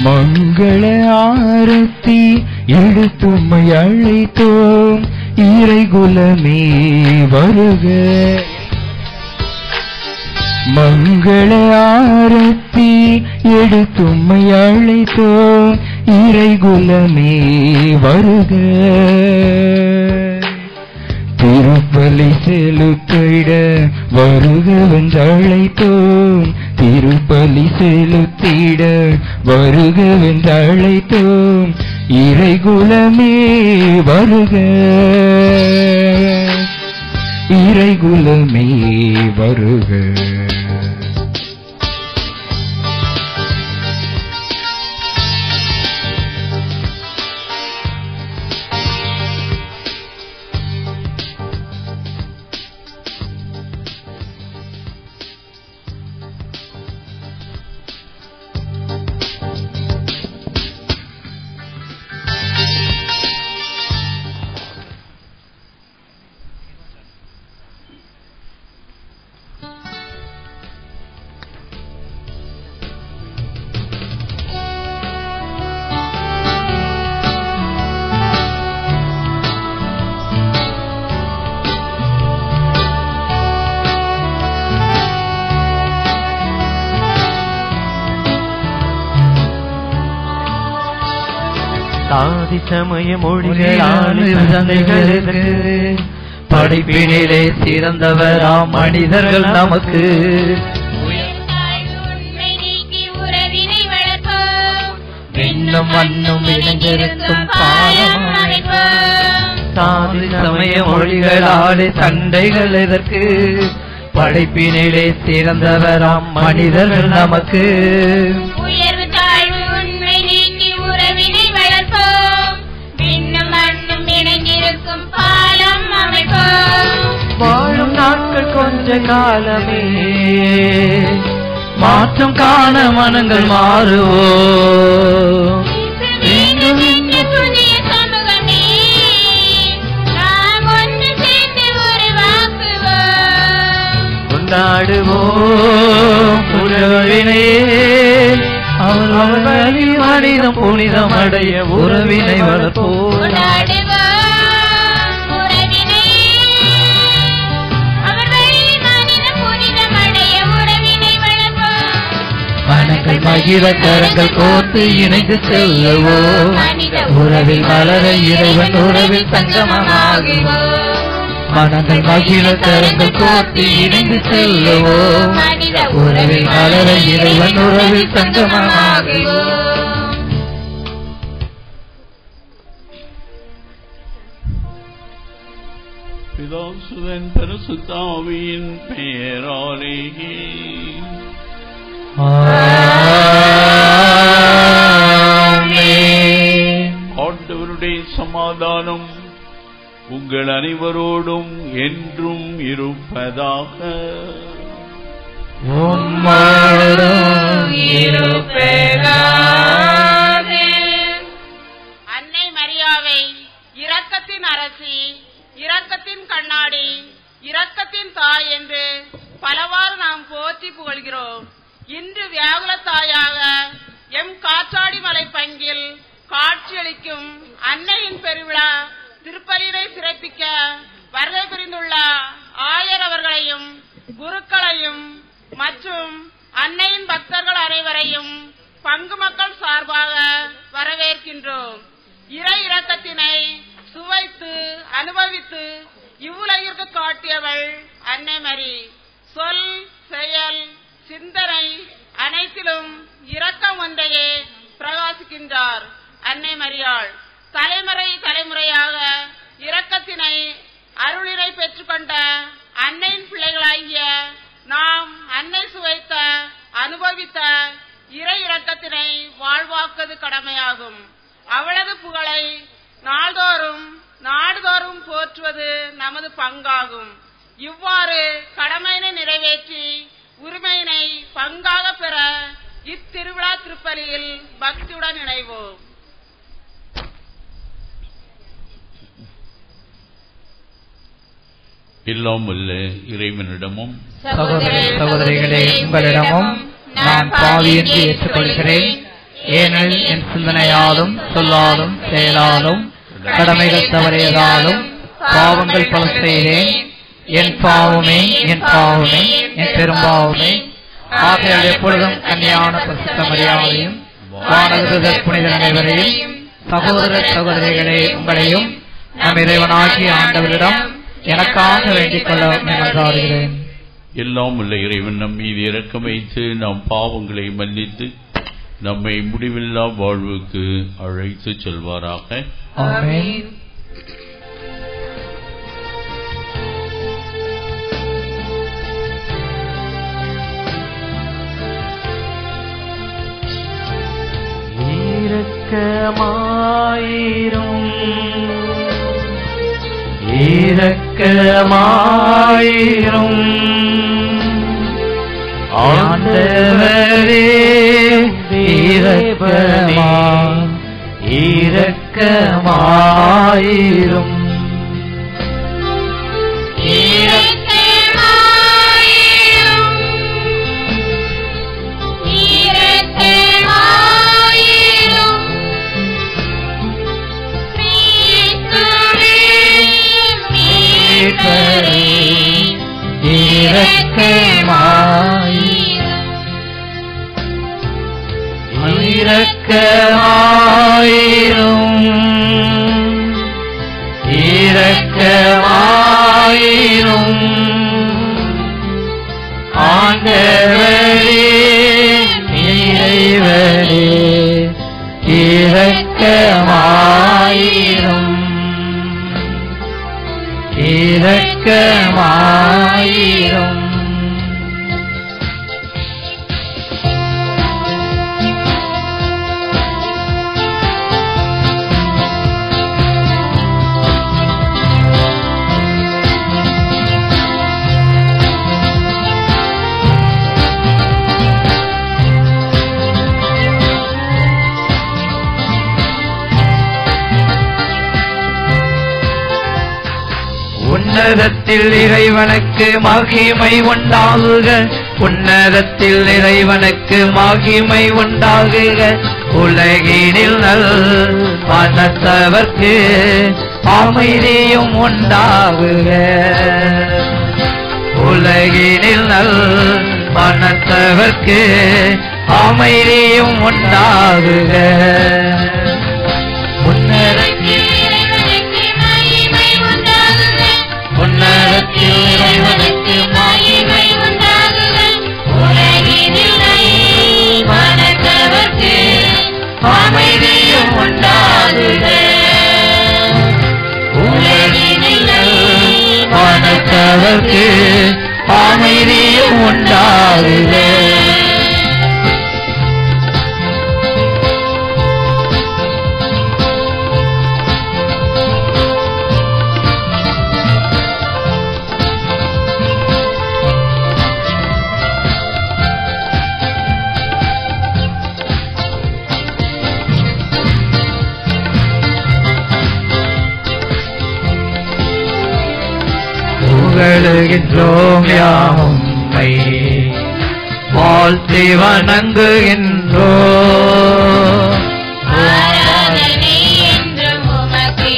மங்கள ஆரத்தி எடுத்தும்மை அழைத்தோம் இறைகுலமே வருக மங்கள ஆரத்தி எடுத்தும்மை அழைத்தோம் இறைகுலமே வருக திருப்பலி செலுத்திட வருகவென்றழைத்தோம் திருப்பலி செலுத்திட வருகவென்றழைத்தோம் இறைகுலமே வருக இறைகுலமே வருக சாதி சமய மொழிகளால் சந்தைகளுக்கு படிப்பினிலே சிறந்தவராம் மனிதர்கள் நமக்கு உண்மை நீக்கி உறவினை வளர்ப்போம் விண்ணும் மண்ணும் இணைந்திருக்கும் பாலம் அமைப்போம் சாதி சமய மொழிகளால் சண்டைகள் எதற்கு படைப்பினிலே சிறந்தவராம் மனிதர்கள் நமக்கு உயர்வு தாழ்வு உண்மை நீக்கி உறவினை வளர்ப்போம் விண்ணும் மண்ணும் இணைந்திருக்கும் பாலம் அமைப்போம் வாழும் நாட்கள் கொஞ்ச காலமே மாற்றம் காண மனங்கள் மாறுவோம் வேண்டும் இந்த புதிய சமூகமே நாம் ஒன்று சேர்ந்து உருவாக்குவோம் கொண்டாடுவோம் புலவினை அவர் அவர் வழி மனிதம் புனிதம் அடைய உறவினை வளர்ப்போம் கொண்டாடுவோம் உறவினை அவர் வழி மனிதம் புனிதமடைய உறவினை வளர்ப்போம் மனங்கள் மகிழ கரங்கள் கோர்த்து இணைந்து செல்லுவோம் உறவில் மலர இறைவன் உறவில் சங்கமமாகுவோம் மனங்கள் மகிழ கரங்கள் கோர்த்து இணைந்து செல்லுவோம் உறவில் மலர இறைவன் உறவில் சங்கமமாகுவோம் பிதாசுதன் பரிசுத்தாவியின் பெயராலே ஆண்டவருடைய சமாதானம் உங்கள் அனைவரோடும் என்றும் இருப்பதாக அன்னை மரியாவை இரக்கத்தின் அரசி இரக்கத்தின் கண்ணாடி இரக்கத்தின் தாய் என்று பலவாறு நாம் போற்றி புகழ்கிறோம் இன்று வியாகுல தாயாக எம் காற்றாடி மலை பங்கில் காட்சியளிக்கும் அன்னையின் பெருவிழா திருப்பலினை சிறப்பிக்க வருகை புரிந்துள்ள ஆயர் அவர்களையும் குருக்களையும் மற்றும் அன்னையின் பக்தர்கள் அனைவரையும் பங்கு மக்கள் சார்பாக வரவேற்கின்றோம் இறை இரக்கத்தினை சுவைத்து அனுபவித்து இவ்வுலகிற்கு காட்டியவள் அன்னை மரி சொல் செயல் சிந்தனை அனைத்திலும் இரக்கம் ஒன்றையே பிரகாசிக்கின்றார் அன்னை மரியாள் தலைமுறை தலைமுறையாக இரக்கத்தினை அருளினை பெற்றுக்கொண்ட அன்னையின் பிள்ளைகளாகிய நாம் அன்னை சுவைத்த அனுபவித்த இறை இரக்கத்தினை வாழ்வாக்குவது கடமையாகும் அவளது புகழை நாள்தோறும் நாடுதோறும் போற்றுவது நமது பங்காகும் இவ்வாறு கடமையினை நிறைவேற்றி உரிமையினை பங்காக பெற இத்திருவிழா திருப்பலியில் பக்தியுடன் இணைவோம் எல்லாம் வல்ல இறைவனிடமும் சகோதர சகோதரிகளே உங்களிடமும் நான் பாவி என்று ஏற்றுக்கொள்கிறேன் ஏனெனில் என் சிந்தனையாலும் சொல்லாலும் செயலாலும் கடமைகள் தவறியதாலும் பாவங்கள் பல செய்தேன் என் பாவமே என் பாவமே என் பெரும்பாவமே ஆகையால் எப்பொழுதும் கன்னியான பரிசுத்த மரியாதையும் வானகர்கள் புனித அனைவரையும் சகோதர சகோதரிகளே உங்களையும் நம் இறைவனாகிய ஆண்டவரிடம் எனக்காக வேண்டிக் கொள்ள நினைந்தாருகிறேன் எல்லாம் உள்ள இறைவன் நம் மீது இறக்கம் வைத்து நம் பாவங்களை மன்னித்து நம்மை முடிவில்லா வாழ்வுக்கு அழைத்து செல்வாராக ஆமென் இரக்கமாயிரும் இரக்கமாயிரும் ஆண்டவரே இரக்கமா இரக்கமாயிரும் இரக்கமாயிரும் இரக்கமாயிரும் கிறிஸ்துவே மீட்பரே இரக்கமாயிரும் இரக்கமாயிரும் இரக்கமாயிரும் ஆண்டவரே இறைவரே இரக்கமாயிரும் இரக்கமாயிரும் உன்னதத்தில் இறைவனுக்கு மகிமை உண்டாகுக உன்னதத்தில் இறைவனுக்கு மகிமை உண்டாகுக உலகினில் நல் மனத்தவர்க்கு அமைதியும் உண்டாகுக உலகினில் நல் மனத்தவர்க்கு அமைதியும் உண்டாகுக உன்னதத்தில் இறைவனுக்கு மகிமை உண்டாகுக உன்னதத்தில் இறைவனுக்கு மகிமை உண்டாகுக உலகினில் மனத்தவர்க்கு அமைதியும் உண்டாகுக உலகினில் மனத்தவர்க்கு அமைதியும் உண்டாகுக புகழுகின்றோம் யாமும்மை வாழ்த்தி வணங்குகின்றோம் ஆராதனை என்றும் உமக்கே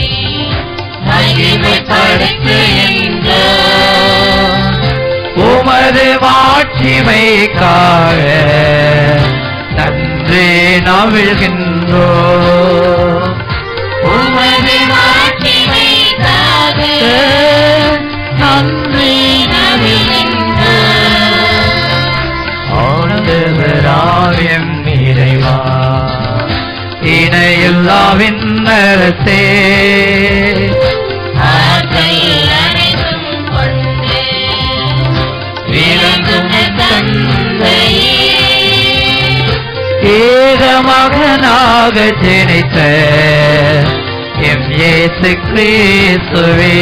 மகிமைப்படுத்து என்றோம் உமது மாட்சிமைக்காக நன்றி நவிழ்கின்றோம் உமது மாட்சிமைக்காக நன்றி நவிழ்கின்றோம். ஆண்டவராயம் இறைவா இணையில்லாவின் அரசே ஆற்றல் அனைத்தும் கொண்டு விளங்கும் தந்தையே ஏக மகனாக ஜனித்த எம் இயேசு கிறிஸ்துவே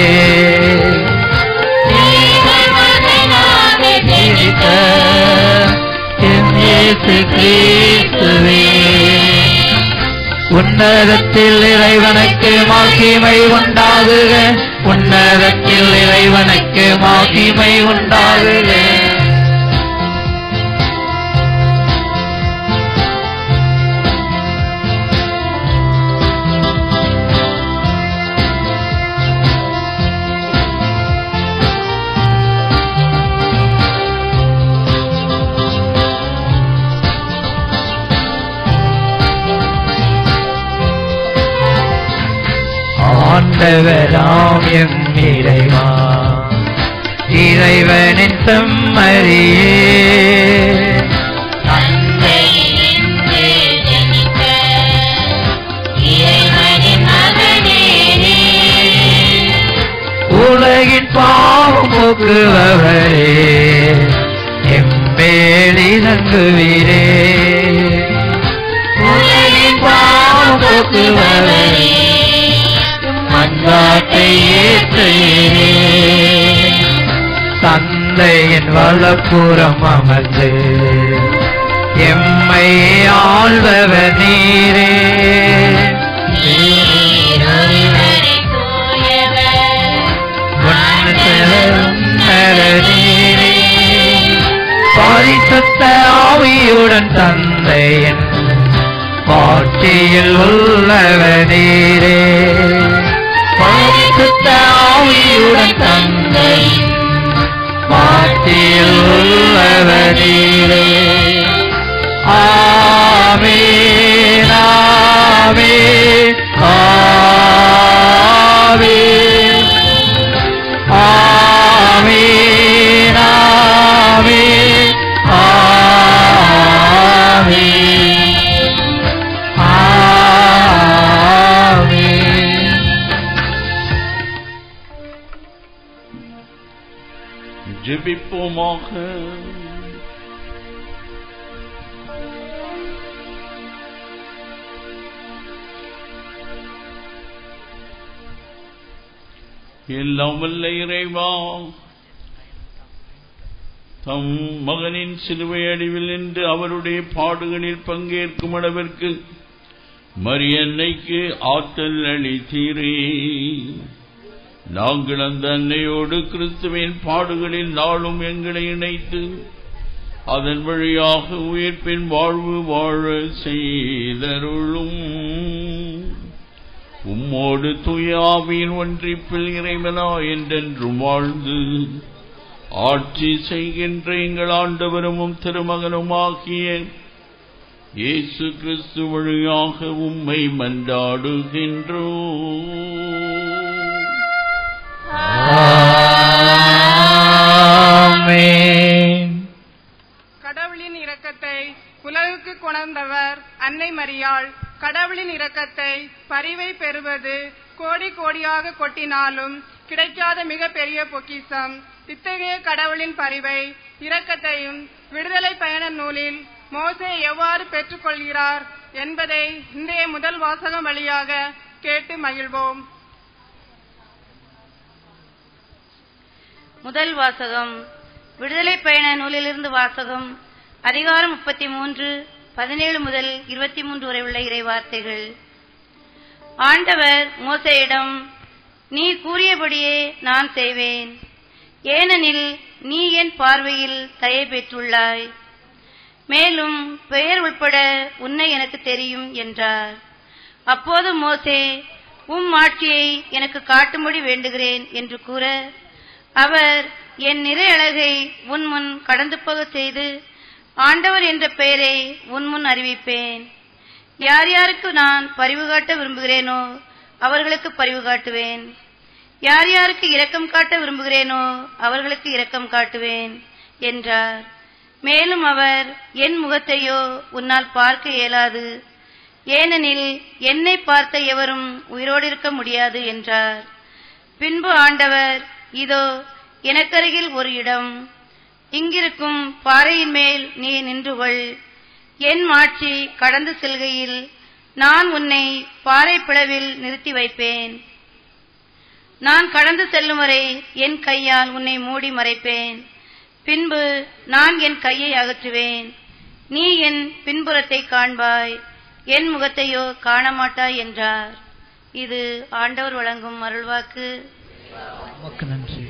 மகனாக ஜனித்த எம் இயேசு கிறிஸ்துவே உன்னதத்தில் இறைவனுக்கு மகிமை உண்டாகுக உன்னதத்தில் இறைவனுக்கு மகிமை உண்டாகுக ஆண்டவராம் எம் இறைவா இறைவனின் செம்மறியே தந்தையினின்று ஜனித்த இறைவனின் மகனே உலகின் பாவம் போக்குபவரே எம்மேலிறங்குவீரே உலகின் பாவம் போக்குபவரே மன்றாட்டை ஏற்றுகிறே தந்தையின் வலப்புறம் அமர்ந்து எம்மை ஆள்பவர் நீரே நீரொருவரே தூயவர் உன்னதனீரே. பரிசுத்த ஆவியுடன் தந்தையின் பாட்டியில் உள்ளவனீரே பரிசுத்த ஆவியுடன் தந்தையின் பாட்டியில் உள்ளவனீரே ஆமென் ஆமென் ஆமென் ஆமென் ஆமென் ஆமென் ஆமென் ஜெபிப்போமாக எல்லாம் வல்ல இறைவா தம் மகனின் சிலுவை அடிவில் நின்று அவருடைய பாடுகளில் பங்கேற்கும் அளவிற்கு மரியன்னைக்கு ஆற்றல் அளித்தீரே நாங்கள் அந்த அன்னையோடு கிறிஸ்துவின் பாடுகளில் நாளும் எங்களை இணைத்து அதன் வழியாக உயிர்ப்பின் வாழ்வு வாழ செய்தருளும் உம்மோடு துயாவின் ஒன்றிப்பில் இறைவனா என்றென்றும் வாழ்ந்து ஆட்சி செய்கின்ற எங்கள் ஆண்டவரும் திருமகனுமாகிய இயேசு கிறிஸ்து வழியாக உம்மை மன்றாடுகின்றோ ஆமென் கடவுளின் இரக்கத்தை உலகுக்கு கொணர்ந்தவர் அன்னை மரியாள் கடவுளின் இரக்கத்தை பரிவை பெறுவது கோடி கோடியாக கொட்டினாலும் கிடைக்காத மிக பெரிய பொக்கிஷம் இத்தகைய கடவுளின் பரிவை இரக்கத்தையும் விடுதலை பயண நூலில் மோசே எவ்வாறு பெற்றுக்கொள்கிறார் என்பதை இன்றைய முதல் வாசகம் வழியாக கேட்டு மகிழ்வோம் முதல் வாசகம் விடுதலை பயண நூலிலிருந்து வாசகம் அதிகாரம் முப்பத்தி மூன்று பதினேழு முதல் இருபத்தி மூன்று வரை உள்ள இறைவார்த்தைகள் ஆண்டவர் மோசையிடம் நீ கூறியபடியே நான் செய்வேன் ஏனெனில் நீ என் பார்வையில் தயை பெற்றுள்ளாய் மேலும் பெயர் உட்பட உன்னை எனக்கு தெரியும் என்றார் அப்போது மோசே உம் ஆட்சியை எனக்கு காட்டும்படி வேண்டுகிறேன் என்று கூற அவர் என் நிறை அழகை உன் முன் கடந்து போக செய்து ஆண்டவர் என்ற பெயரை உன் முன் அறிவிப்பேன் யார் யாருக்கு நான் பரிவு காட்ட விரும்புகிறேனோ அவர்களுக்கு பரிவு காட்டுவேன் யார் யாருக்கு இரக்கம் காட்ட விரும்புகிறேனோ அவர்களுக்கு இரக்கம் காட்டுவேன் என்றார் மேலும் அவர் என் முகத்தையோ உன்னால் பார்க்க இயலாது ஏனெனில் என்னை பார்த்த எவரும் உயிரோடு இருக்க முடியாது என்றார் பின்பு ஆண்டவர் இதோ எனக்கருகில் ஒரு இடம் இங்கிருக்கும் பாறையின் மேல் நீ நின்று கொள் என் மாட்சி கடந்து செல்கையில் நான் உன்னை பாறை பிளவில் நிறுத்தி வைப்பேன் நான் கடந்து செல்லும் வரை என் கையால் உன்னை மூடி மறைப்பேன் பின்பு நான் என் கையை அகற்றுவேன் நீ என் பின்புறத்தை காண்பாய் என் முகத்தையோ காண மாட்டாய் என்றார் இது ஆண்டவர் வழங்கும் அருள்வாக்கு உமக்கு நன்றி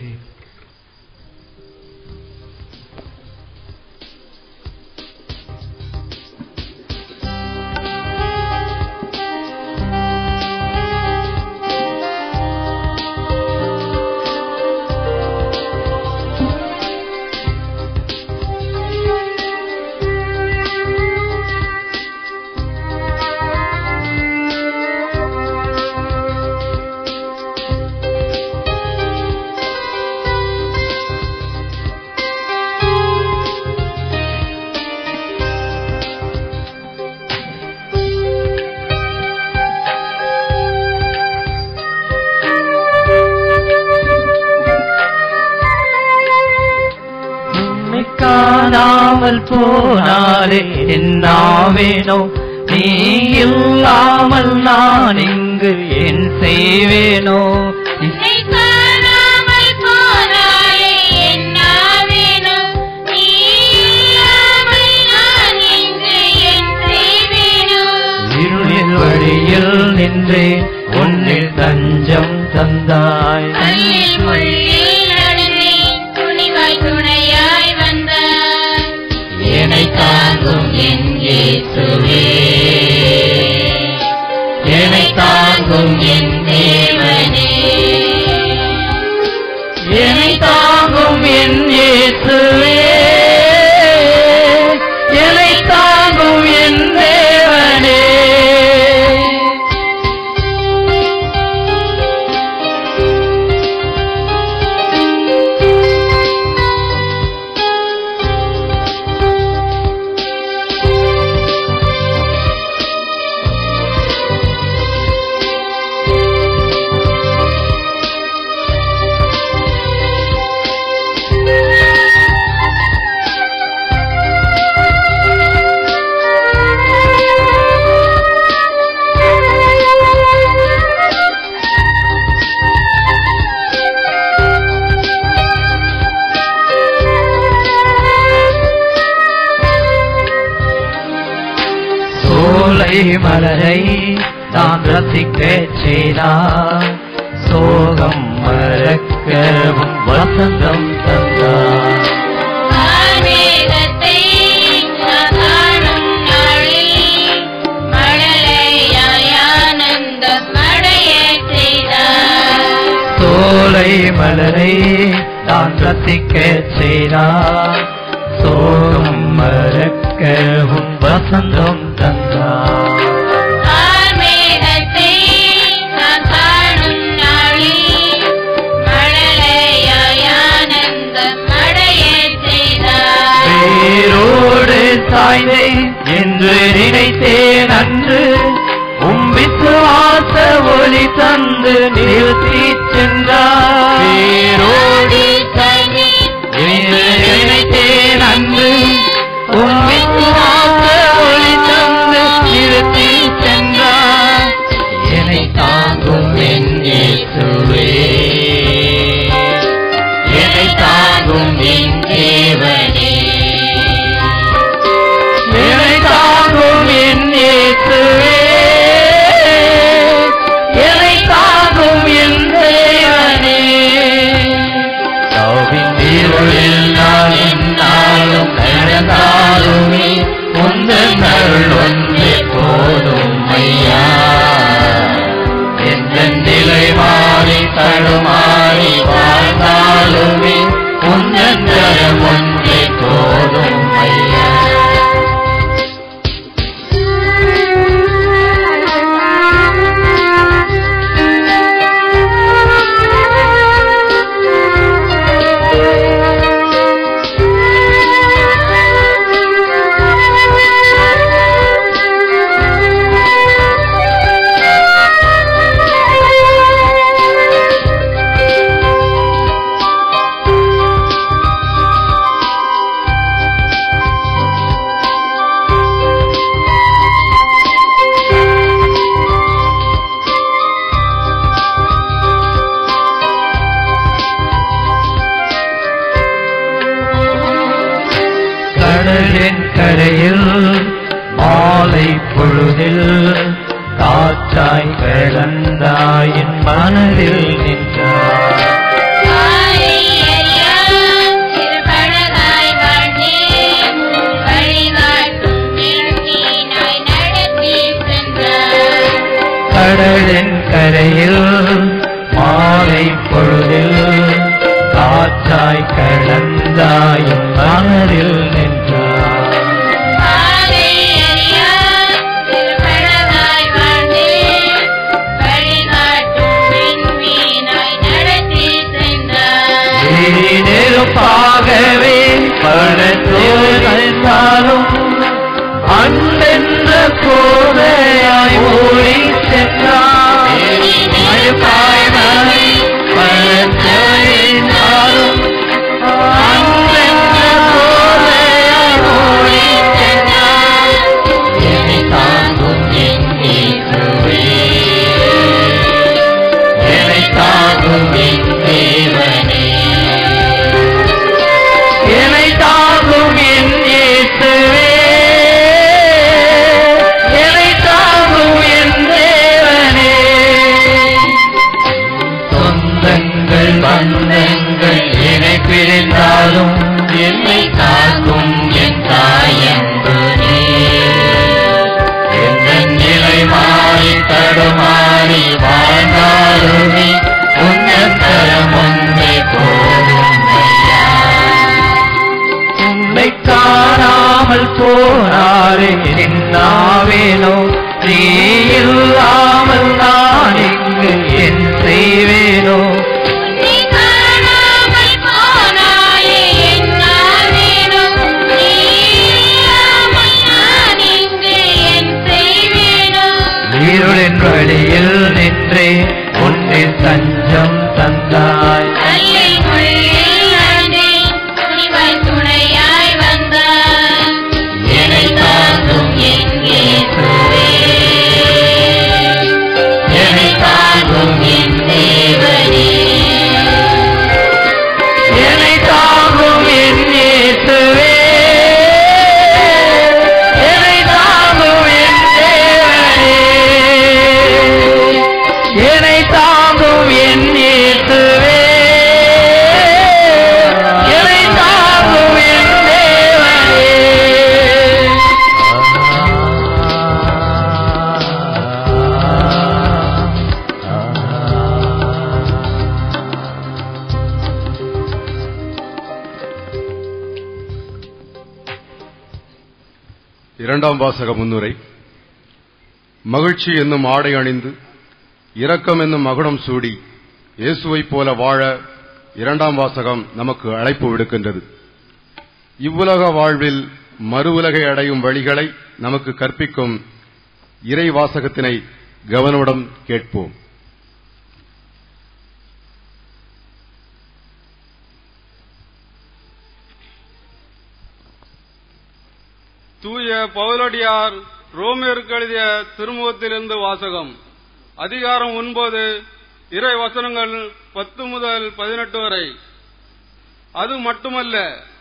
இல்லாமல் போனாலே என்னாவேனோ நீ இல்லாமல் நான் இங்கு என் செய்வேனோ உன்னை காணாமல் போனாலே என்னாவேனோ? நீ இல்லாமல் நான் இங்கு என் செய்வேனோ? இருளின் வழியில் நின்றேன் உன்னில் தஞ்சம் தந்தாய் கல்லில் முள்ளில் நடந்தேன், துணிவாய் துணையாய் வந்தாய். என்னை தாங்கும் என் இயேசுவே என்னை தாங்கும் என் தேவனே என்னை தாங்கும் என் இயேசுவே என்னை தாங்கும் என் தேவனே சோலை மலரை நான் ரசிக்கச் செய்தார் சோகம் மறக்கவும் வசந்தம் தந்தார் ஆன்மீகத்தை நான் காணும் நாளில் மழலையாய் ஆனந்தம் அடையச் செய்தார். சோலை மலரை நான் ரசிக்கச் செய்தார் சோகம் மறக்கவும் வசந்தம் தந்தார் ஆன்மீகத்தை நான் காணும் நாளில் மழலையாய் ஆனந்தம் அடையச் செய்தார். வேரோடு சாய்ந்தேன் என்று நினைத்தேன் அன்று உம் விசுவாச ஒளி தந்து நிறுத்தி சென்றார் வேரோடு சாய்ந்தேன் என்று நினைத்தேன் அன்று உம் விசுவாச ஒளி தந்து நிறுத்தி சென்றார் என்னை தாங்கும் என் இயேசுவே என்னை தாங்கும் என் தேவனே என்னை தாங்கும் என் இயேசுவே என்னை தாங்கும் என் தேவனே தாவின் இருளில் நான் என்னாலும் நடந்தாலுமே உந்தன் அருள் ஒன்றே போதும் ஐயா எந்த நிலை மாறி தடுமாறி வாழ்ந்தாலுமே உந்தன் தரம் ஒன்றே போதும் ஐயா கடலின் கரையில் மாலை பொழுதில் காற்றாய் கிடந்தாயின் மனதில் நின்றார் ஆரை அறியா திருப்பழகாய் வாழ்ந்தேன். வழிகாட்டும் நெடுங்கீனாய் நடத்திச் சென்றார். கடலின் கரையில் மாலை பொழுதில் காற்றாய் கிடந்தாயின் மனதில் நின்றார் ஆரை அறியா திருப்பழகாய் வாழ்ந்தேன். வழிகாட்டும் விண்மீனாய் நடத்திச் சென்றார். நெருப்பாகவே படத்தோடும் அன்பென்ற கோதையாய் ஓடி சென்றார் நெருப்பாய் மலை படத்தோடும் அன்பென்ற கோதையாய் பிரிந்தாலும் என்னை காக்கும் என் தாயன்பு நீ எந்த நிலை மாறி தடுமாறி வாழ்ந்தாலுமே உன்னத்தரம் ஒன்றே போதும் ஐயா உன்னை காணாமல் போனாரே என்னாவேனோ நீ இல்லாமல் நான் இங்கு என் செய்வேனோ நீ காணாமல் போனாயே என்னாவேனோ நீ இல்லாமல் நான் இங்கு என் செய்வேனோ இருளின் வழியில் நின்றே உன்னில் தஞ்சம் தந்தாய் கல்லை முள்ளில் ஆண்டேன் இவர் துணையாய் வந்தார் என்னை தாங்கும் என் இயேசுவே. என்னை தாங்கும் என் தேவனே. என்னை தாங்கும் என் இயேசுவே. என்னை தாங்கும் என் தேவனே. என்னை தாங்கும் என் இயேசுவே. என்னை தாங்கும் என் இரண்டாம் வாசக முன்னுரை மகிழ்ச்சி என்னும் ஆடை அணிந்து இரக்கம் என்னும் மகுடம் சூடி இயேசுவைப் போல வாழ இரண்டாம் வாசகம் நமக்கு அழைப்பு விடுக்கின்றது இவ்வுலக வாழ்வில் மறு உலகை அடையும் வழிகளை நமக்கு கற்பிக்கும் இறை வாசகத்தினை கவனமுடன் கேட்போம் தூய பவுலடியார் ரோமியருக்கு எழுதிய திருமுகத்திலிருந்து வாசகம் அதிகாரம் ஒன்பது இறை வசனங்கள் பத்து முதல் பதினெட்டு வரை அது மட்டுமல்ல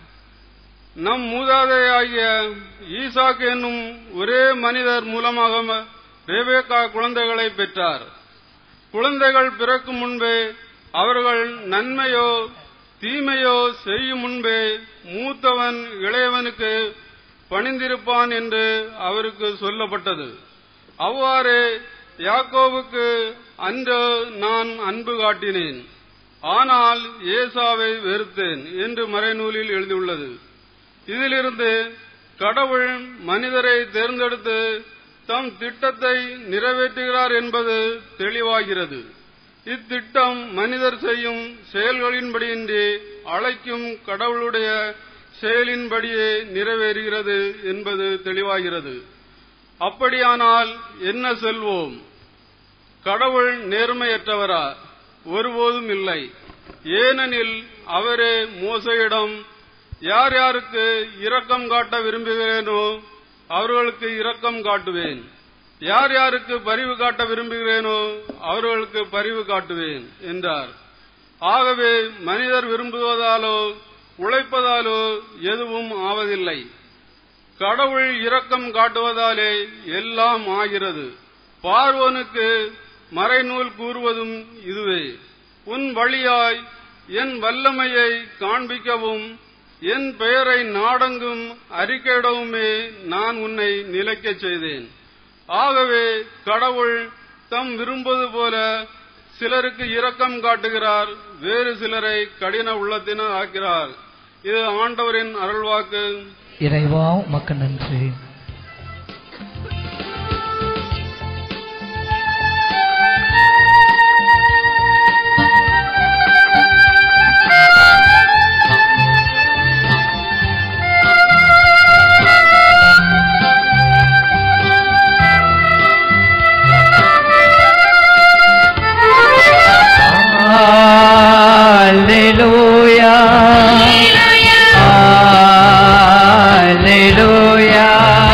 நம் மூதாதையாகிய ஈசாக்கு என்னும் ஒரே மனிதர் மூலமாக ரேபேக்கா குழந்தைகளை பெற்றார் குழந்தைகள் பிறக்கும் முன்பே அவர்கள் நன்மையோ தீமையோ செய்யும் முன்பே மூத்தவன் இளையவனுக்கு பணிந்திருப்பான் என்று அவருக்கு சொல்லப்பட்டது அவ்வாறே யாக்கோவுக்கு அன்று நான் அன்பு காட்டினேன் ஆனால் ஏசாவை வெறுத்தேன் என்று மறைநூலில் எழுதியுள்ளது இதிலிருந்து கடவுள் மனிதரை தேர்ந்தெடுத்து தம் திட்டத்தை நிறைவேற்றுகிறார் என்பது தெளிவாகிறது இத்திட்டம் மனிதர் செய்யும் செயல்களின்படியின்றி அழைக்கும் கடவுளுடைய செயலின்படியே நிறைவேறுகிறது என்பது தெளிவாகிறது அப்படியானால் என்ன செல்வோம் கடவுள் நேர்மையற்றவரா ஒருபோதும் இல்லை ஏனெனில் அவரே மோசையிடம் யார் யாருக்கு இரக்கம் காட்ட விரும்புகிறேனோ அவர்களுக்கு இரக்கம் காட்டுவேன் யார் யாருக்கு பரிவு காட்ட விரும்புகிறேனோ அவர்களுக்கு பரிவு காட்டுவேன் என்றார் ஆகவே மனிதர் விரும்புவதாலோ உழைப்பதாலோ எதுவும் ஆவதில்லை கடவுள் இரக்கம் காட்டுவதாலே எல்லாம் ஆகிறது பார்வோனுக்கு மறைநூல் கூறுவதும் இதுவே உன் வழியாய் என் வல்லமையை காண்பிக்கவும் என் பெயரை நாடெங்கும் அறிக்கையிடவுமே நான் உன்னை நிலைக்கச் செய்தேன் ஆகவே கடவுள் தம் விரும்புவது போல சிலருக்கு இரக்கம் காட்டுகிறார் வேறு சிலரை கடின உள்ளத்தினர் ஆக்கிறார் இது ஆண்டவரின் அருள்வாக்கு இறைவா உமக்கு நன்றி Hallelujah. Hallelujah.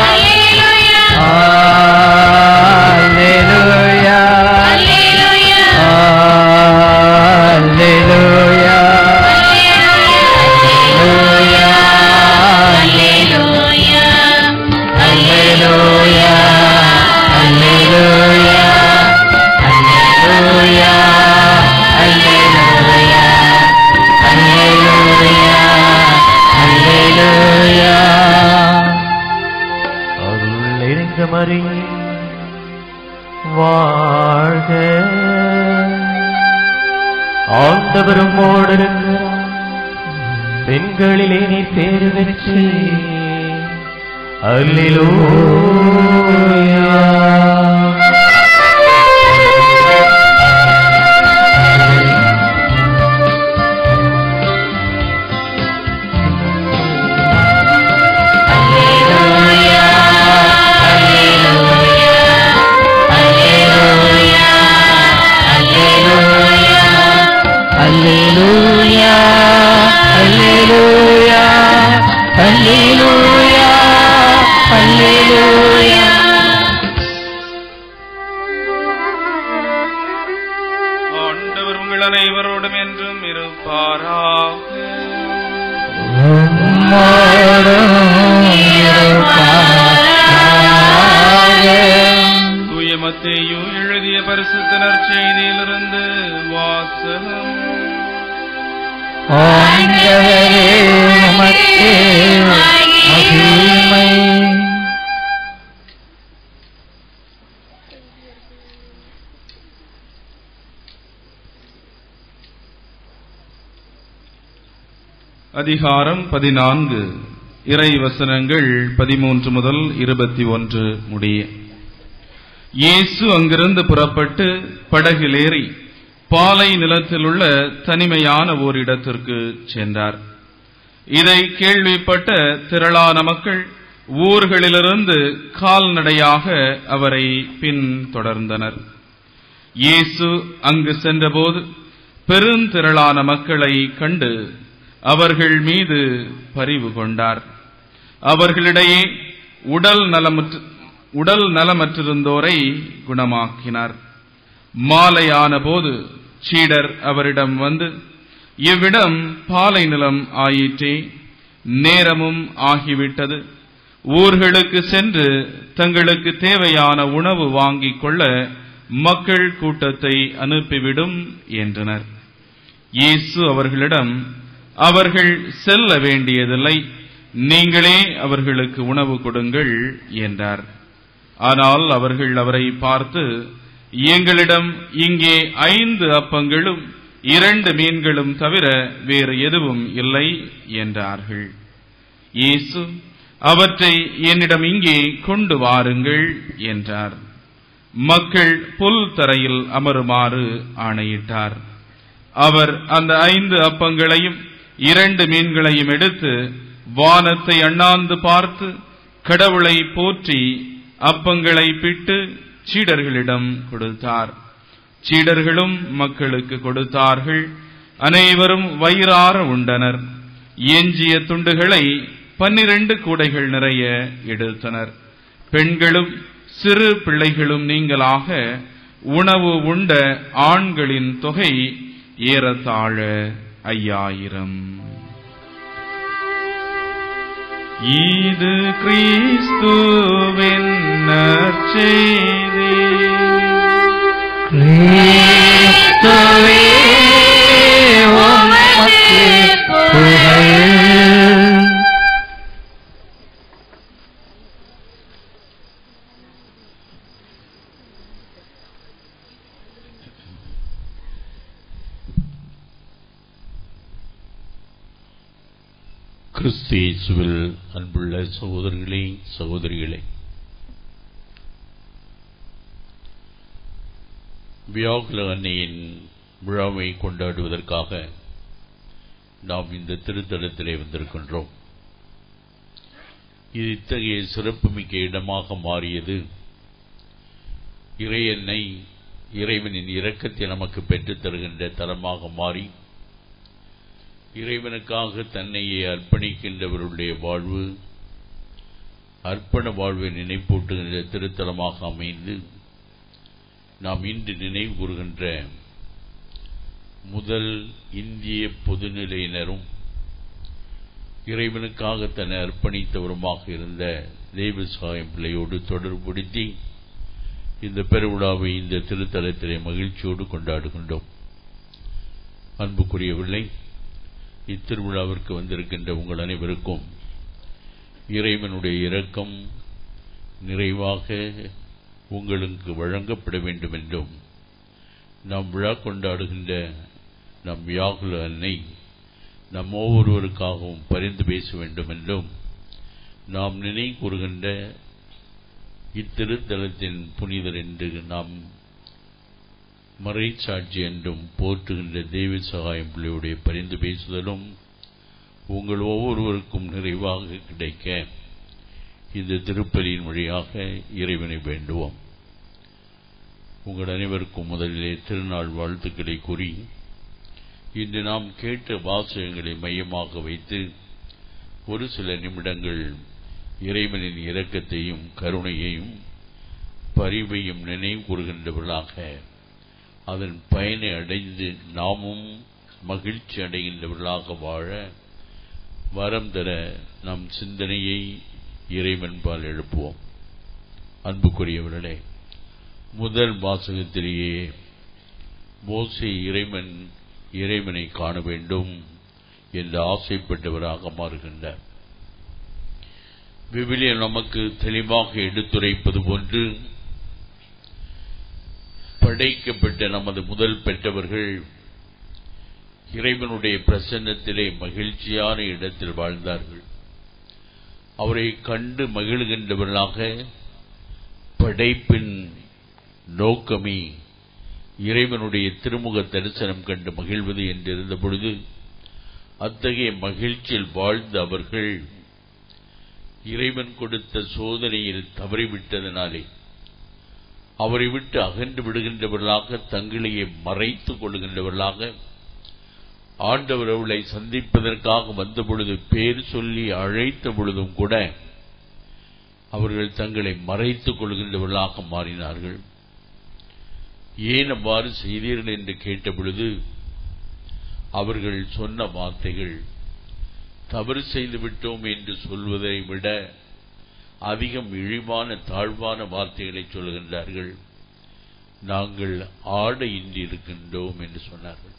ஆண்டவர் உம்மோடு இருக்கிறார் பெண்களிலே நீ பேரு வெற்றி அல்லேலூயா அல்லேலூயா அல்லேலூயா அல்லேலூயா அல்லேலூயா ஆண்டவர் உங்கள் அனைவரோடும் என்றும் இருப்பாராக தூய மத்தேயு எழுதிய பரிசுத்த நற்செய்தியிலிருந்து வாசகம் ஆண்டவரே உமக்கே மகிமை அதிகாரம் பதினான்கு இறை வசனங்கள் பதிமூன்று முதல் இருபத்தி ஒன்று முடிய இயேசு அங்கிருந்து புறப்பட்டு படகிலேறி பாலை நிலத்தில் உள்ள தனிமையான ஓரிடத்திற்கு சென்றார் இதை கேள்விப்பட்ட திரளான மக்கள் ஊர்களிலிருந்து கால்நடையாக அவரை பின்தொடர்ந்தனர் இயேசு அங்கு சென்றபோது பெருந்திரளான மக்களை கண்டு அவர்கள் மீது பரிவு கொண்டார் அவர்களிடையே உடல் நலமற்று உடல் நலமற்றிருந்தோரை குணமாக்கினார் மாலையான போது சீடர் அவரிடம் வந்து இவ்விடம் பாலை நிலம் ஆயிற்றே நேரமும் ஆகிவிட்டது ஊர்களுக்கு சென்று தங்களுக்கு தேவையான உணவு வாங்கிக் கொள்ள மக்கள் கூட்டத்தை அனுப்பிவிடும் என்றனர் இயேசு அவர்களிடம் அவர்கள் செல்ல வேண்டியதில்லை நீங்களே அவர்களுக்கு உணவு கொடுங்கள் என்றார் ஆனால் அவர்கள் அவரை பார்த்து எங்களிடம் இங்கே ஐந்து அப்பங்களும் இரண்டு மீன்களும் தவிர வேறு எதுவும் இல்லை என்றார்கள் இயேசு அவற்றை என்னிடம் இங்கே கொண்டு வாருங்கள் என்றார் மக்கள் புல் தரையில் அமருமாறு ஆணையிட்டார் அவர் அந்த ஐந்து அப்பங்களையும் இரண்டு மீன்களையும் எடுத்து வானத்தை அண்ணாந்து பார்த்து கடவுளை போற்றி அப்பங்களை பிட்டு சீடர்களிடம் கொடுத்தார் சீடர்களும் மக்களுக்கு கொடுத்தார்கள் அனைவரும் வயிறார உண்டனர் எஞ்சிய துண்டுகளை பன்னிரண்டு கூடைகள் நிறைய எடுத்தனர் பெண்களும் சிறு பிள்ளைகளும் நீங்களாக உணவு உண்ட ஆண்களின் தொகை ஏறத்தாழ ஐயாயிரம் இது கிறிஸ்துவின் நற்செய்தி கிறிஸ்துவே உமக்கு புகழ் கிறிஸ்து இயேசுவில் அன்புள்ள சகோதரர்களே சகோதரிகளே வியாகுல அன்னையின் விழாவை கொண்டாடுவதற்காக நாம் இந்த திருத்தலத்திலே வந்திருக்கின்றோம் இது இத்தகைய சிறப்புமிக்க இடமாக மாறியது இறையன்னை இறைவனின் இரக்கத்தை நமக்கு பெற்றுத் தருகின்ற தலமாக மாறி இறைவனுக்காக தன்னையே அர்ப்பணிக்கின்றவருடைய வாழ்வு அர்ப்பண வாழ்வை நினைப்பூட்டுகின்ற திருத்தலமாக அமைந்து நாம் இன்று நினைவு கூறுகின்ற முதல் இந்திய பொதுநிலையினரும் இறைவனுக்காக தன்னை அர்ப்பணித்தவருமாக இருந்த தெய்வசாயம் பிள்ளையோடு தொடர்புபடுத்தி இந்த பெருவிழாவை இந்த திருத்தலத்திலே மகிழ்ச்சியோடு கொண்டாடுகின்றோம் அன்புக்குரியவில்லை இத்திருவிழாவிற்கு வந்திருக்கின்ற உங்கள் அனைவருக்கும் இறைவனுடைய இரக்கம் நிறைவாக உங்களுக்கு வழங்கப்பட வேண்டும் என்றும் நாம் விழா கொண்டாடுகின்ற நம் வியாகுல அன்னை நம் ஒவ்வொருவருக்காகவும் பரிந்து பேச வேண்டும் என்றும் நாம் நினை கூறுகின்ற இத்திருத்தலத்தின் புனிதர் என்று நாம் மறைச்சாட்சி என்றும் போற்றுகின்ற தெய்வ சகாயம் பிள்ளையுடைய பரிந்து பேசுதலும் உங்கள் ஒவ்வொருவருக்கும் நிறைவாக கிடைக்க இந்த திருப்பலியின் வழியாக இறைவனை வேண்டுவோம் உங்கள் அனைவருக்கும் முதலிலே திருநாள் வாழ்த்துக்களை கூறி இன்று நாம் கேட்ட வாசகங்களை மையமாக வைத்து ஒரு சில நிமிடங்கள் இறைவனின் இரக்கத்தையும் கருணையையும் பரிவையும் நினைவு கூறுகின்றவர்களாக அதன் பயனை அடைந்து நாமும் மகிழ்ச்சி அடைகின்றவர்களாக வாழ வரம் தர நம் சிந்தனையை இறைவன்பால் எழுப்புவோம் அன்புக்குரியவர்களே முதல் வாசகத்திலேயே மோசே இறைவன் இறைவனை காண வேண்டும் என்று ஆசைப்பட்டவராக மாறுகின்றார் விவிலியம் நமக்கு தெளிவாக எடுத்துரைப்பது போன்று படைக்கப்பட்ட நமது முதல் பெற்றவர்கள் இறைவனுடைய பிரசன்னத்திலே மகிழ்ச்சியான இடத்தில் வாழ்ந்தார்கள் அவரை கண்டு மகிழ்கின்றவர்களாக படைப்பின் நோக்கமே இறைவனுடைய திருமுக தரிசனம் கண்டு மகிழ்வது என்றிருந்த பொழுது அத்தகைய மகிழ்ச்சியில் வாழ்ந்த அவர்கள் இறைவன் கொடுத்த சோதனையில் தவறிவிட்டதனாலே அவரை விட்டு அகன்று விடுகின்றவர்களாக தங்களையே மறைத்துக் கொள்கின்றவர்களாக ஆண்டவர் அவளை சந்திப்பதற்காக வந்த பொழுது பேர் சொல்லி அழைத்த பொழுதும் கூட அவர்கள் தங்களை மறைத்துக் கொள்கின்றவர்களாக மாறினார்கள் ஏன் அவ்வாறு செய்தீர்கள் என்று கேட்ட பொழுது அவர்கள் சொன்ன வார்த்தைகள் தவறு செய்து விட்டோம் என்று சொல்வதை விட அதிகம் இழிவான தாழ்வான வார்த்தைகளை சொல்கின்றார்கள் நாங்கள் ஆடையின்றி இருக்கின்றோம் என்று சொன்னார்கள்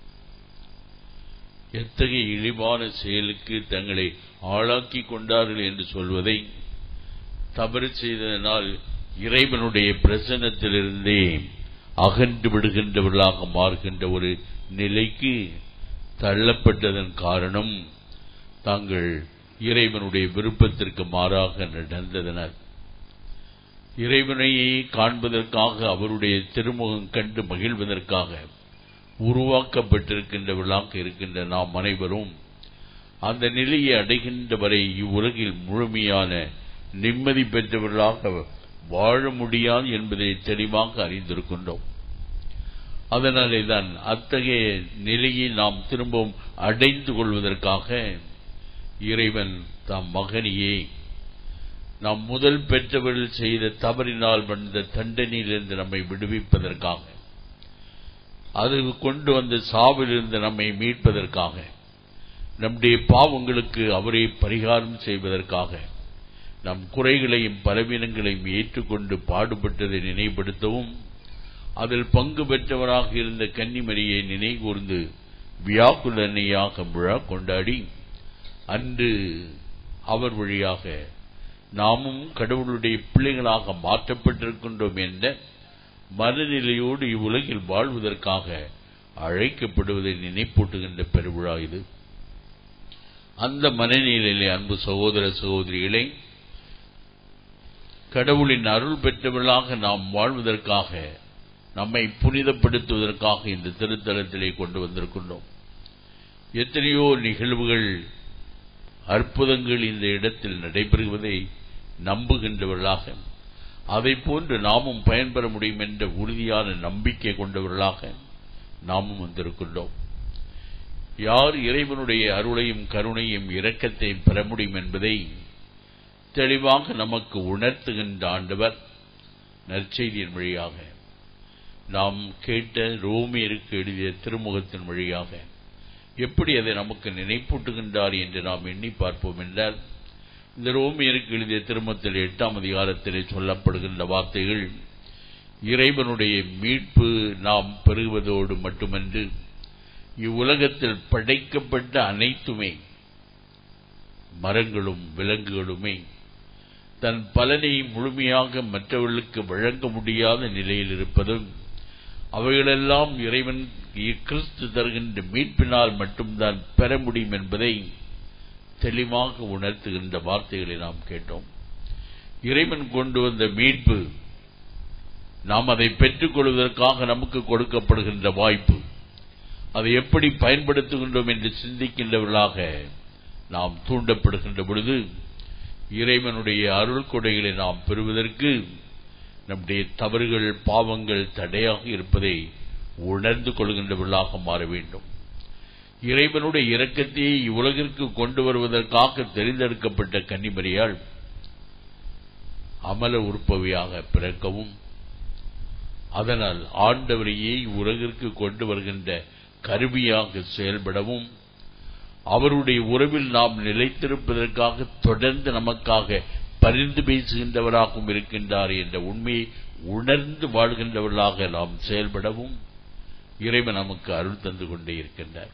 எத்தகைய இழிவான செயலுக்கு தங்களை ஆளாக்கி கொண்டார்கள் என்று சொல்வதை தவறு செய்ததனால் இறைவனுடைய பிரசன்னத்திலிருந்தே அகன்று விடுகின்றவர்களாக மாறுகின்ற ஒரு நிலைக்கு தள்ளப்பட்டதன் காரணம் தாங்கள் இறைவனுடைய விருப்பத்திற்கு மாறாக நடந்ததனர் இறைவனையே காண்பதற்காக அவருடைய திருமுகம் கண்டு மகிழ்வதற்காக உருவாக்கப்பட்டிருக்கின்றவர்களாக இருக்கின்ற நாம் அனைவரும் அந்த நிலையை அடைகின்ற வரை இவ்வுலகில் முழுமையான நிம்மதி பெற்றவர்களாக வாழ முடியாது என்பதை தெளிவாக அறிந்திருக்கின்றோம் அதனாலே தான் அத்தகைய நிலையை நாம் திரும்பவும் அடைந்து கொள்வதற்காக இறைவன் தாம் மகனியே நாம் முதல் பெற்றவர்கள் செய்த தவறினால் வந்த தண்டனையிலிருந்து நம்மை விடுவிப்பதற்காக அது கொண்டு வந்த சாவிலிருந்து நம்மை மீட்பதற்காக நம்முடைய பாவங்களுக்கு அவரே பரிகாரம் செய்வதற்காக நம் குறைகளையும் பலவீனங்களையும் ஏற்றுக்கொண்டு பாடுபட்டதை நினைவுபடுத்தவும் அதில் பங்கு பெற்றவராக இருந்த கன்னிமரியை நினைகூர்ந்து வியாக்குலனையாக விழா கொண்டாடி அன்று அவர் வழியாக நாமும் கடவுளுடைய பிள்ளைகளாக மாற்றப்பட்டிருக்கின்றோம் என்ற மனநிலையோடு இவ்வுலகில் வாழ்வதற்காக அழைக்கப்படுவதை நினைப்பூட்டுகின்ற பெருவிழா இது அந்த மனநிலையிலே அன்பு சகோதர சகோதரிகளை கடவுளின் அருள் பெற்றவர்களாக நாம் வாழ்வதற்காக நம்மை புனிதப்படுத்துவதற்காக இந்த திருத்தலத்திலே கொண்டு வந்திருக்கின்றோம் எத்தனையோ நிகழ்வுகள் அற்புதங்கள் இந்த இடத்தில் நடைபெறுவதை நம்புகின்றவர்களாக அதை போன்று நாமும் பயன்பெற முடியும் என்ற உறுதியான நம்பிக்கை கொண்டவர்களாக நாமும் வந்திருக்கின்றோம் யார் இறைவனுடைய அருளையும் கருணையும் இரக்கத்தையும் பெற முடியும் என்பதை தெளிவாக நமக்கு உணர்த்துகின்ற ஆண்டவர் நற்செய்தியின் வழியாக நாம் கேட்ட ரோமியருக்கு எழுதிய திருமுகத்தின் வழியாக எப்படி அதை நமக்கு நினைப்பூட்டுகின்றார் என்று நாம் எண்ணி பார்ப்போம் என்றால் இந்த ரோமியருக்கு எழுதிய திருமத்தில் எட்டாம் அதிகாரத்திலே சொல்லப்படுகின்ற வார்த்தைகள் இறைவனுடைய மீட்பு நாம் பெறுவதோடு மட்டுமன்று இவ்வுலகத்தில் படைக்கப்பட்ட அனைத்துமே மரங்களும் விலங்குகளுமே தன் பலனை முழுமையாக மற்றவர்களுக்கு வழங்க முடியாத நிலையில் இருப்பதும் அவைகளெல்லாம் இறைவன் கிறிஸ்து தருகின்ற மீட்பினால் மட்டும்தான் பெற முடியும் என்பதை தெளிவாக உணர்த்துகின்ற வார்த்தைகளை நாம் கேட்டோம் இறைவன் கொண்டு வந்த மீட்பு நாம் அதை பெற்றுக் கொள்வதற்காக நமக்கு கொடுக்கப்படுகின்ற வாய்ப்பு அதை எப்படி பயன்படுத்துகின்றோம் என்று சிந்திக்கின்றவர்களாக நாம் தூண்டப்படுகின்ற பொழுது இறைவனுடைய அருள் கொடைகளை நாம் பெறுவதற்கு நம்முடைய தவறுகள் பாவங்கள் தடையாக இருப்பதை உணர்ந்து கொள்கின்றவர்களாக மாற வேண்டும் இறைவனுடைய இரக்கத்தை இவ்வுலகிற்கு கொண்டு வருவதற்காக தெரிந்தெடுக்கப்பட்ட கன்னிமரியால் அமல உறுப்பவையாக பிறக்கவும் அதனால் ஆண்டவரையே உலகிற்கு கொண்டு வருகின்ற கருவியாக செயல்படவும் அவருடைய உறவில் நாம் நிலைத்திருப்பதற்காக தொடர்ந்து நமக்காக பரிந்து பேசுகின்றவராகவும் இருக்கின்றார் என்ற உண்மையை உணர்ந்து வாழ்கின்றவர்களாக நாம் செயல்படவும் இறைவன் நமக்கு அருள் தந்து கொண்டே இருக்கின்றார்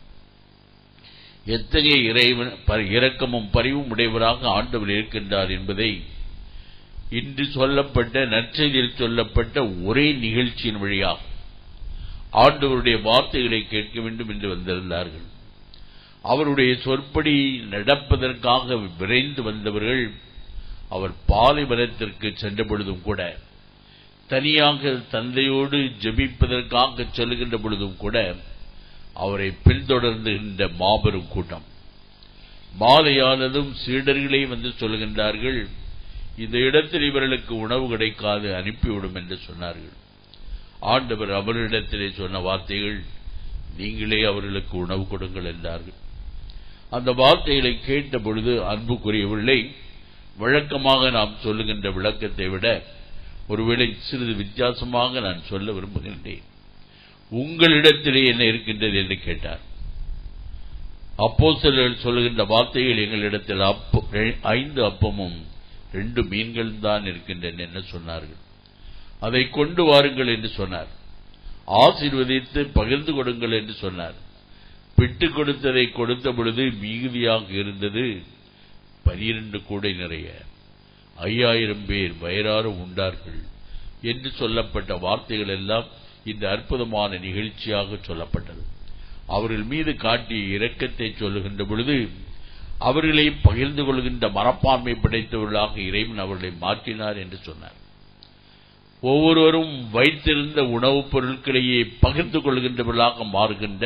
எத்தகைய இறைவன் இரக்கமும் பரிவும் உடையவராக ஆண்டவர் இருக்கின்றார் என்பதை இன்று சொல்லப்பட்ட நற்செய்தியில் சொல்லப்பட்ட ஒரே நிகழ்ச்சியின் வழியாக ஆண்டவருடைய வார்த்தைகளை கேட்க வேண்டும் என்று வந்திருந்தார்கள் அவருடைய சொற்படி நடப்பதற்காக விரைந்து வந்தவர்கள் அவர் பாலைவனத்திற்கு சென்ற பொழுதும் கூட தனியாக தந்தையோடு ஜெபிப்பதற்காக செல்கின்ற பொழுதும் கூட அவரை பின்தொடர்ந்துகின்ற மாபெரும் கூட்டம் மாலையானதும் சீடர்களே வந்து சொல்கின்றார்கள் இந்த இடத்தில் இவர்களுக்கு உணவு கிடைக்காது அனுப்பிவிடும் என்று சொன்னார்கள் ஆண்டவர் அவரிடத்திலே சொன்ன வார்த்தைகள் நீங்களே அவர்களுக்கு உணவு கொடுங்கள் என்றார்கள் அந்த வார்த்தைகளை கேட்ட பொழுது அன்புக்குரியவர்களை வழக்கமாக நாம் சொல்லுகின்ற விளக்கத்தை விட ஒருவேளை சிறிது வித்தியாசமாக நான் சொல்ல விரும்புகின்றேன் உங்களிடத்திலே என்ன இருக்கின்றது என்று கேட்டார் அப்போ சிலர் சொல்லுகின்ற வார்த்தைகள் எங்களிடத்தில் ஐந்து அப்பமும் ரெண்டு மீன்கள் தான் இருக்கின்றன என்ன சொன்னார்கள் அதை கொண்டு வாருங்கள் என்று சொன்னார் ஆசீர்வதித்து பகிர்ந்து கொடுங்கள் என்று சொன்னார் பிட்டு கொடுத்ததை கொடுத்த பொழுது மிகுதியாக இருந்தது பனிரெண்டு கூடை நிறைய ஐயாயிரம் பேர் வயறார உண்டார்கள் என்று சொல்லப்பட்ட வார்த்தைகள் எல்லாம் இந்த அற்புதமான நிகழ்ச்சியாக சொல்லப்பட்டது அவர்கள் மீது காட்டிய இரக்கத்தை சொல்லுகின்ற பொழுது அவர்களை பகிர்ந்து கொள்கின்ற மனப்பான்மை படைத்தவர்களாக இறைவன் அவர்களை மாற்றினார் என்று சொன்னார் ஒவ்வொருவரும் வைத்திருந்த உணவுப் பொருட்களையே பகிர்ந்து கொள்கின்றவர்களாக மாறுகின்ற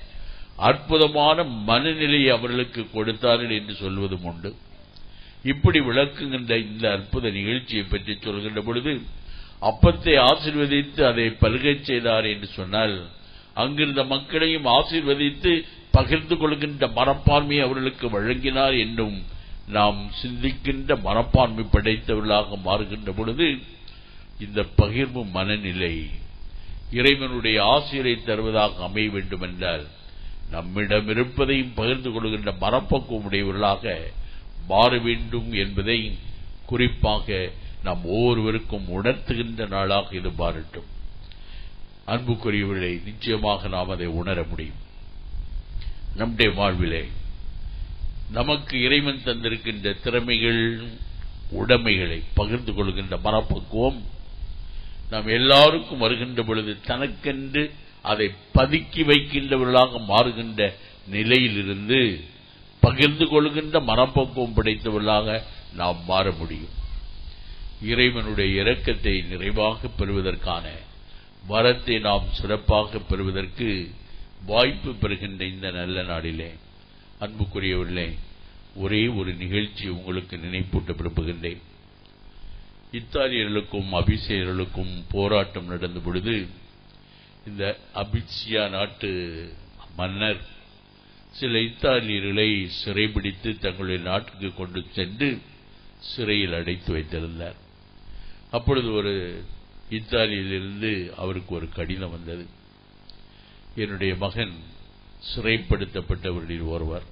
அற்புதமான மனநிலையை அவர்களுக்கு கொடுத்தார்கள் என்று சொல்வதும் உண்டு இப்படி விளக்குகின்ற இந்த அற்புத நிகழ்ச்சியை பற்றி சொல்கின்ற பொழுது அப்பத்தை ஆசிர்வதித்து அதை பல்கச் செய்தார் என்று சொன்னால் அங்கிருந்த மக்களையும் ஆசீர்வதித்து பகிர்ந்து கொள்கின்ற மனப்பான்மை அவர்களுக்கு வழங்கினார் என்றும் நாம் சிந்திக்கின்ற மனப்பான்மை படைத்தவர்களாக மாறுகின்ற பொழுது இந்த பகிர்வு மனநிலை இறைவனுடைய ஆசிரியரை தருவதாக அமைய வேண்டும் என்றால் நம்மிடம் இருப்பதையும் பகிர்ந்து கொள்கின்ற மனப்பக்குவம் உடையவர்களாக மாற வேண்டும் என்பதை குறிப்பாக நாம் ஒவ்வொருவருக்கும் உணர்த்துகின்ற நாளாக இது மாறட்டும் அன்புக்குரியவர்களை நிச்சயமாக நாம் அதை உணர முடியும் நம்முடைய வாழ்விலே நமக்கு இறைவன் தந்திருக்கின்ற திறமைகள் உடைமைகளை பகிர்ந்து கொள்கின்ற மனப்பக்குவம் நாம் எல்லாருக்கும் வருகின்ற பொழுது தனக்கென்று அதை பதுக்கி வைக்கின்றவர்களாக மாறுகின்ற நிலையிலிருந்து பகிர்ந்து கொள்கின்ற மனப்பக்குவம் படைத்தவர்களாக நாம் மாற முடியும் இறைவனுடைய இரக்கத்தை நிறைவாக பெறுவதற்கான வரத்தை நாம் சிறப்பாக பெறுவதற்கு வாய்ப்பு பெறுகின்ற இந்த நல்ல நாளிலே அன்புக்குரியவர்களே ஒரே ஒரு நிகழ்ச்சி உங்களுக்கு நினைப்பூட்ட விரும்புகின்றேன் இத்தாலியர்களுக்கும் அபிசேயர்களுக்கும் போராட்டம் நடந்த பொழுது இந்த அபிசியா நாட்டு மன்னர் சில இத்தாலியர்களை சிறைபிடித்து தங்களுடைய நாட்டுக்கு கொண்டு சென்று சிறையில் அடைத்து வைத்திருந்தார் அப்பொழுது ஒரு இத்தாலியிலிருந்து அவருக்கு ஒரு கடிதம் வந்தது என்னுடைய மகன் சிறைப்படுத்தப்பட்டவர்களில் ஒருவர்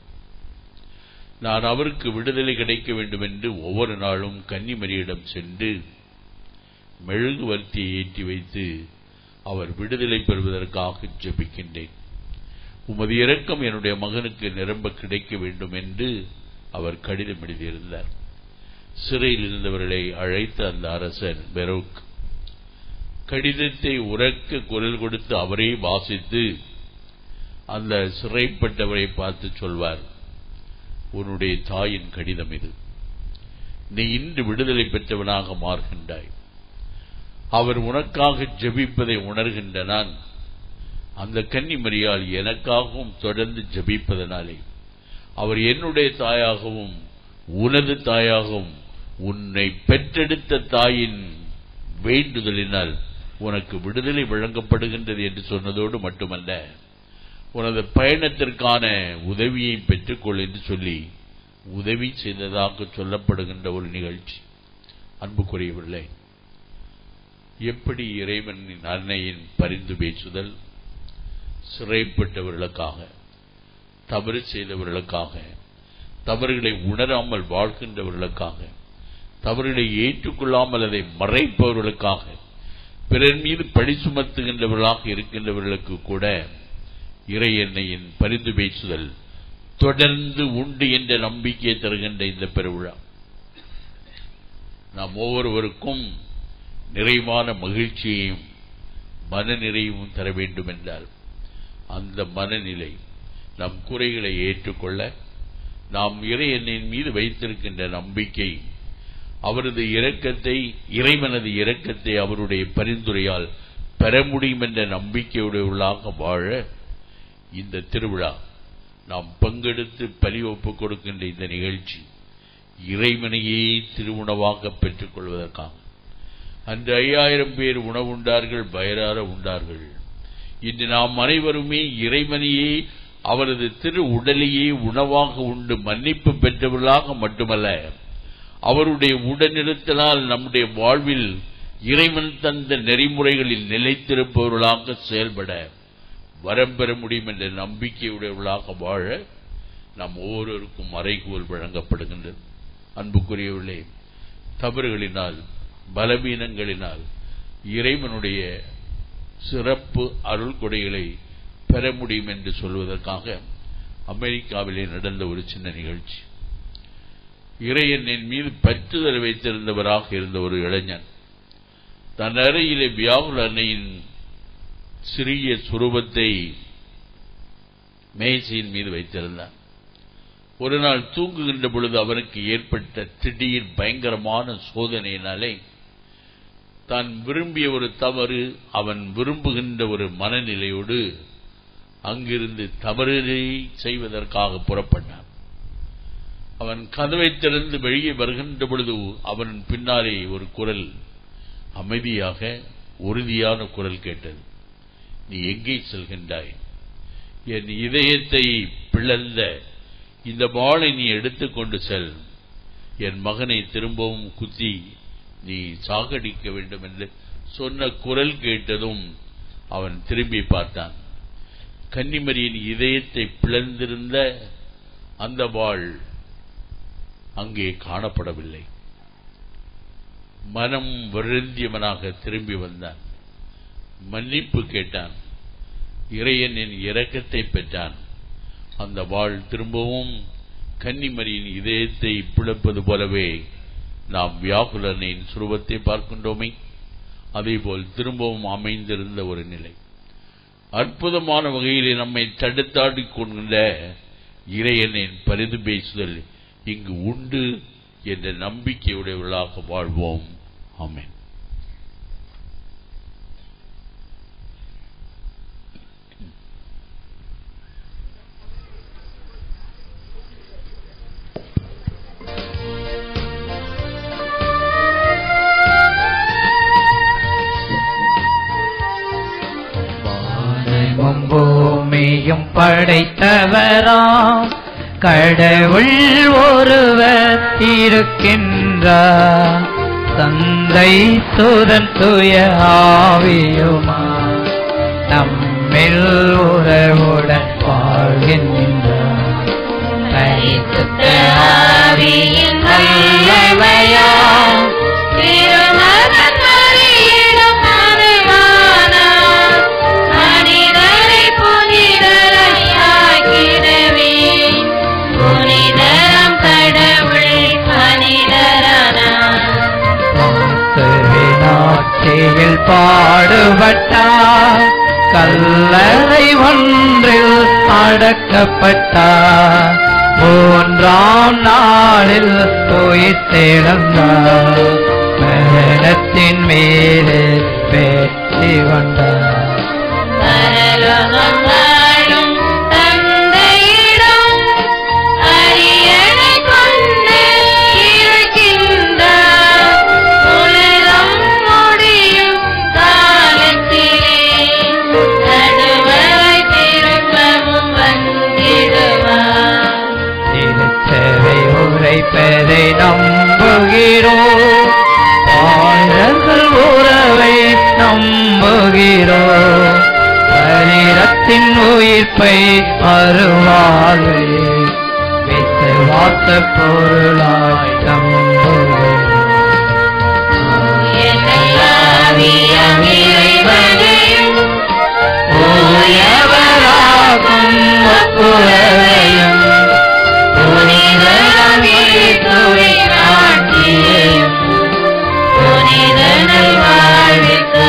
நான் அவருக்கு விடுதலை கிடைக்க வேண்டும் என்று ஒவ்வொரு நாளும் கன்னிமரியிடம் சென்று மெழுகுவர்த்தியை ஏற்றி வைத்து அவர் விடுதலை பெறுவதற்காக ஜெபிக்கின்றேன் உமது இரக்கம் என்னுடைய மகனுக்கு நிரம்ப கிடைக்க வேண்டும் என்று அவர் கடிதம் எழுதியிருந்தார் சிறையில் இருந்தவர்களை அழைத்த அந்த அரசர் பெரோக் கடிதத்தை உரக்க குரல் கொடுத்து அவரே வாசித்து அந்த சிறைப்பட்டவரை பார்த்து சொல்வார் உன்னுடைய தாயின் கடிதம் இது நீ இன்று விடுதலை பெற்றவனாக மாறுகின்றாய் அவர் உனக்காக ஜெபிப்பதை உணர்கின்ற நான் அந்த கன்னிமரியால் எனக்காகவும் தொடர்ந்து ஜெபிப்பதனாலே அவர் என்னுடைய தாயாகவும் உனது தாயாகவும் உன்னை பெற்றெடுத்த தாயின் வேண்டுதலினால் உனக்கு விடுதலை வழங்கப்படுகின்றது என்று சொன்னதோடு மட்டுமல்ல உனது பயணத்திற்கான உதவியை பெற்றுக்கொள் என்று சொல்லி உதவி செய்ததாக சொல்லப்படுகின்ற ஒரு நிகழ்ச்சி அன்புக்குரியவர்களே எப்படி இறைவனின் அன்னையின் பரிந்து பேசுதல் சிறைப்பட்டவர்களுக்காக தவறு செய்தவர்களுக்காக தவறுகளை உணராமல் வாழ்கின்றவர்களுக்காக தவறுகளை ஏற்றுக்கொள்ளாமல் அதை மறைப்பவர்களுக்காக பிறர் மீது பழி சுமத்துகின்றவர்களாக இருக்கின்றவர்களுக்கு கூட இறை எண்ணெயின் பரிந்து பேசுதல் தொடர்ந்து உண்டு என்ற நம்பிக்கையை தருகின்ற இந்த பெருவிழா நாம் ஒவ்வொருவருக்கும் நிறைவான மகிழ்ச்சியையும் மனநிறைவும் தர வேண்டும் என்றால் அந்த மனநிலை நம் குறைகளை ஏற்றுக்கொள்ள நாம் இறை எண்ணெயின் மீது வைத்திருக்கின்ற நம்பிக்கை அவரது இரக்கத்தை இறைவனது இரக்கத்தை அவருடைய பரிந்துரையால் பெற முடியும் என்ற நம்பிக்கையுடையவர்களாக வாழ இந்த திருவிழா நாம் பங்கெடுத்து பலி ஒப்புக் கொடுக்கின்ற இந்த நிகழ்ச்சி இறைவனையே திருவுணவாக பெற்றுக் கொள்வதற்காக அன்று ஐயாயிரம் பேர் உணவுண்டார்கள் பயரார உண்டார்கள் இன்று நாம் அனைவருமே இறைவனையே அவரது திரு உடலையே உணவாக உண்டு மன்னிப்பு பெற்றவர்களாக மட்டுமல்ல அவருடைய உடனிருத்தலால் நம்முடைய வாழ்வில் இறைவன் தந்த நெறிமுறைகளில் நிலைத்திருப்பவர்களாக செயல்பட வரம் பெற முடியும் என்ற நம்பிக்கையுடையவர்களாக வாழ நாம் ஒவ்வொருவருக்கும் அறைகூல் வழங்கப்படுகின்றது அன்புக்குரியவர்களே தவறுகளினால் பலவீனங்களினால் இறைவனுடைய சிறப்பு அருள் கொடைகளை பெற முடியும் என்று சொல்வதற்காக அமெரிக்காவிலே நடந்த ஒரு சின்ன நிகழ்ச்சி இறையனின் மீது பற்றுதல் வைத்திருந்தவராக இருந்த ஒரு இளைஞன் தன் அறையிலே வியாகுல அன்னையின் சிறிய சுரூபத்தை மேசையின் மீது வைத்திருந்தார் ஒரு நாள் தூங்குகின்ற பொழுது அவனுக்கு ஏற்பட்ட திடீர் பயங்கரமான சோதனையினாலே தான் விரும்பிய ஒரு தவறு அவன் விரும்புகின்ற ஒரு மனநிலையோடு அங்கிருந்து தவறை செய்வதற்காக புறப்பட்டான் அவன் கதவை திறந்து வெளியே வருகின்ற பொழுது அவன் பின்னாலே ஒரு குரல் அமைதியாக உறுதியான குரல் கேட்டது நீ எங்கே செல்கின்றாய் என் இதயத்தை பிளந்த இந்த வாளை நீ எடுத்துக்கொண்டு செல் என் மகனை திரும்பவும் குத்தி நீ சாகடிக்க வேண்டும் என்று சொன்ன குரல் கேட்டதும் அவன் திரும்பி பார்த்தான் கன்னிமரியின் இதயத்தை பிளந்திருந்த அந்த வாள் அங்கே காணப்படவில்லை மனம் வருந்தியவனாக திரும்பி வந்தான் மன்னிப்பு கேட்டான் இறையனின் இரக்கத்தை பெற்றான் அந்த வாழ் திரும்பவும் கன்னிமரியின் இதயத்தை பிளப்பது போலவே நாம் வியாகுலனின் சுரூபத்தை பார்க்கின்றோமே அதேபோல் திரும்பவும் அமைந்திருந்த ஒரு நிலை அற்புதமான வகையிலே நம்மை தடுத்தாடிக் கொண்ட இறையனின் பரிது பேசுதல் இங்கு உண்டு என்ற நம்பிக்கையுடையவர்களாக வாழ்வோம் ஆமென் வானமும் பூமியும் படைத்தவராம் கடவுள் ஒருவர் இருக்கின்றார் தந்தை சுதன் துய ஆவியுமா நம்மில் உறவுடன் வாழ்கின்றார் பரிசுத்த ஆவியின் வல்லமையால் திருமகன் மரியிடம் மறைவானார். மனிதரை புனிதராய் ஆக்கிடவே புனிதராம் கடவுள் மனிதரானார். வார்த்தையினாற் தீயில் பாடுபட்டார் கல்லறை ஒன்றில் அடக்கப்பட்டார் மூன்றாம் நாளில் உயிர் திறந்தார் மரணத்தின் மீது வெற்றி கொண்டார் பரலோகங்களும் தந்தையிடம் அரியணை கொண்டு இருக்கின்றார். உலகம் முடியும் காலத்திலே நடுவரை திரும்பவும் வந்திடுவார். திருச்சபை உரைப்பதை நம்புகிறோம் ஆழங்கள் உறவை நம்புகிறோம் சரீரத்தின் உயிர்ப்பை அருவாழ்வை விசுவாச பொருளாய் நம்புகிறோம் எல்லாவியம் இறைவனையும் தூயவராகும் ஒப்புரவையும் புனிதரம் இயேசுவை ஆட்சியையும் புனிதனை வாழ்விக்க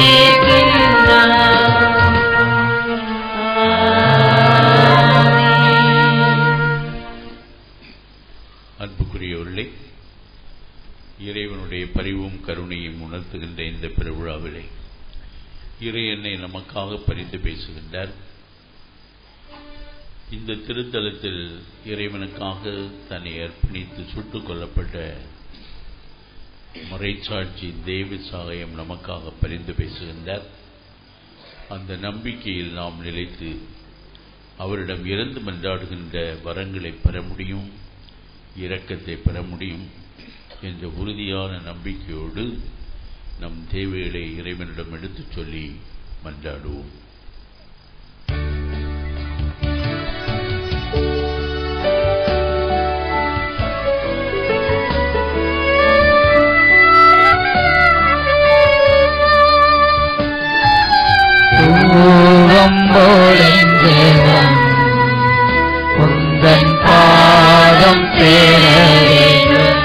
அன்புக்குரியவர்களே இறைவனுடைய பரிவும் கருணையும் உணர்த்துகின்ற இந்த பெருவிழாவிலே இறை என்னை நமக்காக பரிந்து பேசுகின்றார் இந்த திருத்தலத்தில் இறைவனுக்காக தன்னை அர்ப்பணித்து சுட்டுக் கொல்லப்பட்ட முறைச்சாட்சி தேவி சாகயம் நமக்காக பரிந்து பேசுகின்றார் அந்த நம்பிக்கையில் நாம் நிலைத்து அவரிடம் இறந்து மன்றாடுகின்ற வரங்களை பெற முடியும் இரக்கத்தை பெற முடியும் என்ற உறுதியான நம்பிக்கையோடு நம் தேவைகளை இறைவனிடம் எடுத்துச் சொல்லி மன்றாடுவோம் தூரம் போலெஞ்சேவம் உந்தன் பாதம் சேர வேண்டும்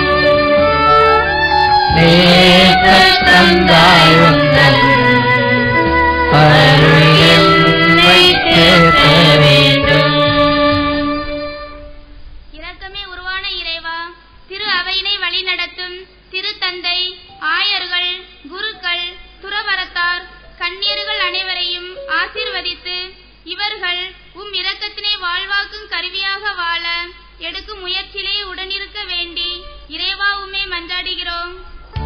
நேசத் தந்தாய் உந்தன் அருள் எம்மை சேர்க்க வேண்டும் இரக்கமே உருவான இறைவா திரு அவையினை வழிநடத்தும் திருத்தந்தை ஆயர்கள் குருக்கள் துறவரத்தார் கன்னியர்கள் அனைவரையும் ஆசீர்வதித்து இவர்கள் உம் இரக்கத்தினை வாழ்வாக்கும் கருவியாக வாழ எடுக்கும் முயற்சியிலே உடனிருக்க வேண்டி இறைவா உம்மை மன்றாடுகிறோம்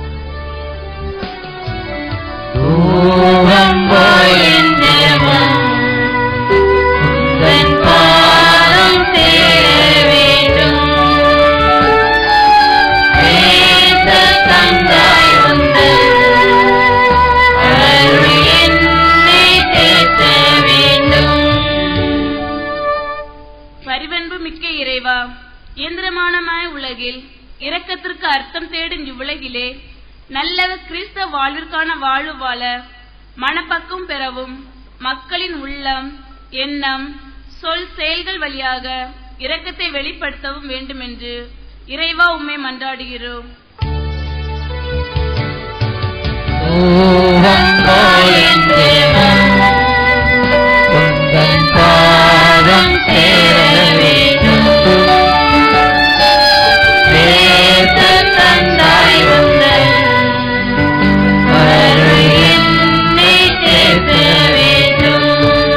தூரம் போலெஞ்சேவம் உந்தன் பாதம் சேர வேண்டும் நேசத் தந்தாய் உந்தன் அருள் என்னை சேர்க்க வேண்டும் பரிவன்பு மிக்க இறைவா இயந்திரமானமாய உலகில் இரக்கத்திற்கு அர்த்தம் தேடும் இவ்வுலகிலே நல்ல கிறிஸ்தவ வாழ்விற்கான வாழ்வு வாழ மனப்பக்கம் பெறவும் மக்களின் உள்ளம் எண்ணம் சொல் செயல்கள் வழியாக இரக்கத்தை வெளிப்படுத்தவும் வேண்டுமென்று இறைவா உம்மை மன்றாடுகிறோம் தூரம் போலெஞ்சேவம் உந்தன் பாதம் சேர வேண்டும் நேசத் தந்தாய் உந்தன் அருள் என்னை சேர்க்க வேண்டும்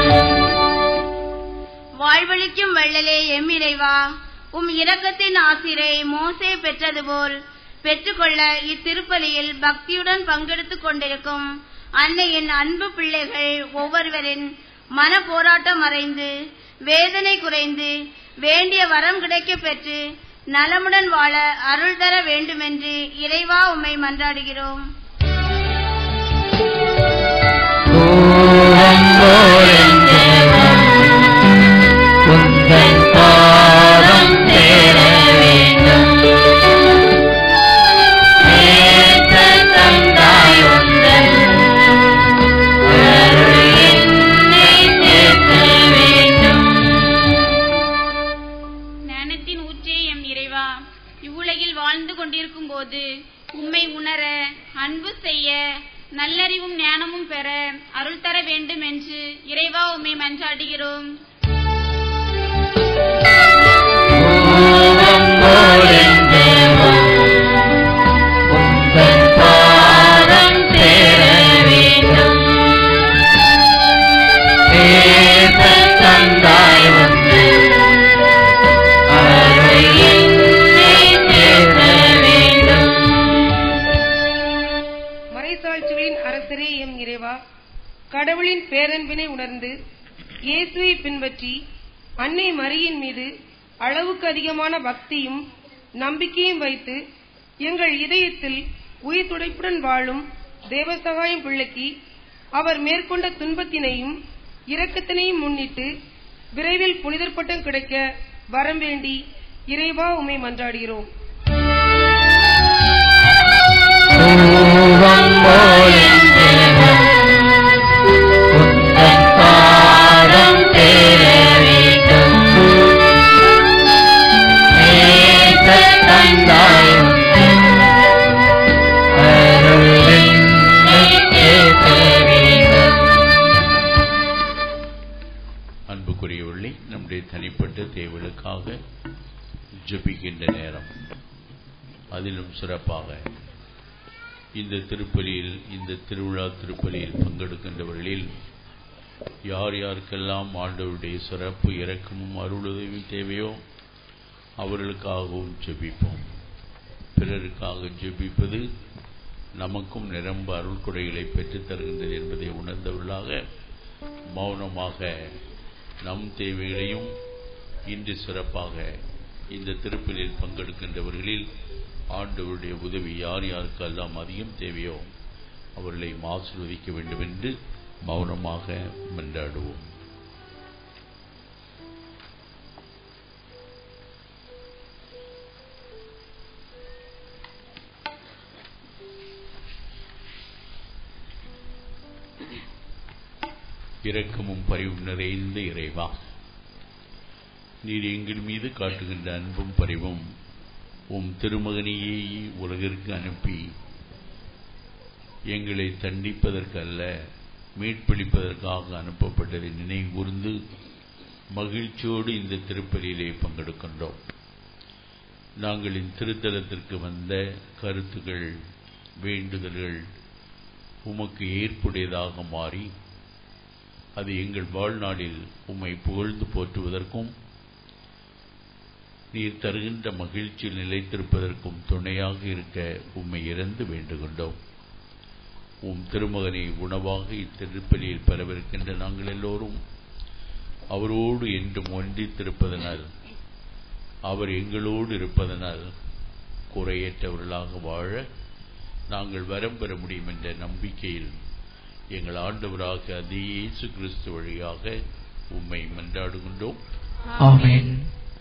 வாழ்வழிக்கும் வள்ளலே எம்மிறைவா உம் இரக்கத்தின் ஆசிரை மோசே பெற்றது போல் பெற்றுக்கொள்ள இத்திருப்பலியில் பக்தியுடன் பங்கெடுத்துக் கொண்டிருக்கும் அன்னையின் அன்பு பிள்ளைகள் ஒவ்வொருவரின் மன போராட்டம் மறைந்து வேதனை குறைந்து வேண்டிய வரம் கிடைக்கப் பெற்று நலமுடன் வாழ அருள் தர வேண்டுமென்று இறைவா உம்மை மன்றாடுகிறோம் தூரம் போலெஞ்சேவம் உந்தன் பாதம் சேர வேண்டும் நேசத் தந்தாய் உந்தன் அருள் என்னை சேர்க்க வேண்டும் ஞானத்தின் ஊற்றே எம் இறைவா இவ்வுலகில் வாழ்ந்து கொண்டிருக்கும் போது உம்மை உணர அன்பு செய்ய நல்லறிவும் ஞானமும் பெற அருள் தர வேண்டும் என்று இறைவா உம்மை மன்றாடுகிறோம் உந்தன் பாதம் சேர வேண்டும் பேச தந்தாய் வந்து அருள் என்னை பேச வேண்டும் மறைசாட்சிகளின் அரசரே எம் இறைவா கடவுளின் பேரன்பினை உணர்ந்து இயேசுவை பின்பற்றி அன்னை மரியின் மீது அளவுக்கு அதிகமான பக்தியும் நம்பிக்கையும் வைத்து எங்கள் இதயத்தில் உயிர் துடைப்புடன் வாழும் தேவசகாயம் பிள்ளைக்கு அவர் மேற்கொண்ட துன்பத்தினையும் இரக்கத்தினையும் முன்னிட்டு விரைவில் புனிதர் பட்டம் கிடைக்க வரம் வேண்டி இறைவா உம்மை மன்றாடுகிறோம் பூவம் போல் என் தேவன் உந்தன் பாதம் சேர வேண்டும் பேச தந்தாய் வந்து அருள் என்னை பேச வேண்டும் அன்புக்குரியவர்களே நம்முடைய தனிப்பட்ட தேவைகளுக்காக ஜெபிக்கின்ற நேரம் அதிலும் சிறப்பாக இந்த திருப்பலியில் இந்த திருவிழா திருப்பலியில் பங்கெடுக்கின்றவர்களில் யார் யாருக்கெல்லாம் ஆண்டவருடைய சிறப்பு இரக்கமும் அருளுதவியும் தேவையோ அவர்களுக்காகவும் ஜெபிப்போம் பிறருக்காக ஜெபிப்பது நமக்கும் நிரம்ப அருள் கொடைகளை பெற்றுத் தருகின்றது என்பதை உணர்ந்தவர்களாக மௌனமாக நம் தேவைகளையும் இன்று சிறப்பாக இந்த திருப்பலில் பங்கெடுக்கின்றவர்களில் ஆண்டவருடைய உதவி யார் யாருக்கெல்லாம் அதிகம் தேவையோ அவர்களை ஆசீர்வதிக்க வேண்டும் என்று மௌனமாக மன்றாடுவோம் இரக்கமும் பரிவும் நிறைந்த இறைவா நீர் எங்கள் மீது காட்டுகின்ற அன்பும் பரிவும் உம் திருமகனையே உலகிற்கு அனுப்பி எங்களை தண்டிப்பதற்கல்ல மீட்பளிப்பதற்காக அனுப்பப்பட்டதை நினைவு கூர்ந்து மகிழ்ச்சியோடு இந்த திருப்பலியிலே பங்கெடுக்கின்றோம் நாங்கள் இந்த திருத்தலத்திற்கு வந்த கருத்துகள் வேண்டுதல்கள் உமக்கு ஏற்புடையதாக மாறி அது எங்கள் வாழ்நாளில் உம்மை புகழ்ந்து போற்றுவதற்கும் நீர் தருகின்ற மகிழ்ச்சியில் நிலைத்திருப்பதற்கும் துணையாக இருக்க உம்மை இறந்து வேண்டுகின்றோம் உம் திருமகனை உணவாக இத்திருப்பலியில் பெறவிருக்கின்ற நாங்கள் எல்லோரும் அவரோடு என்றும் ஒன்றித்திருப்பதனால் அவர் எங்களோடு இருப்பதனால் குறையற்றவர்களாக வாழ நாங்கள் வரம் பெற முடியும் என்ற நம்பிக்கையில் எங்கள் ஆண்டவராக அதே இயேசு கிறிஸ்து வழியாக உம்மை மன்றாடுகின்றோம் ஆமென்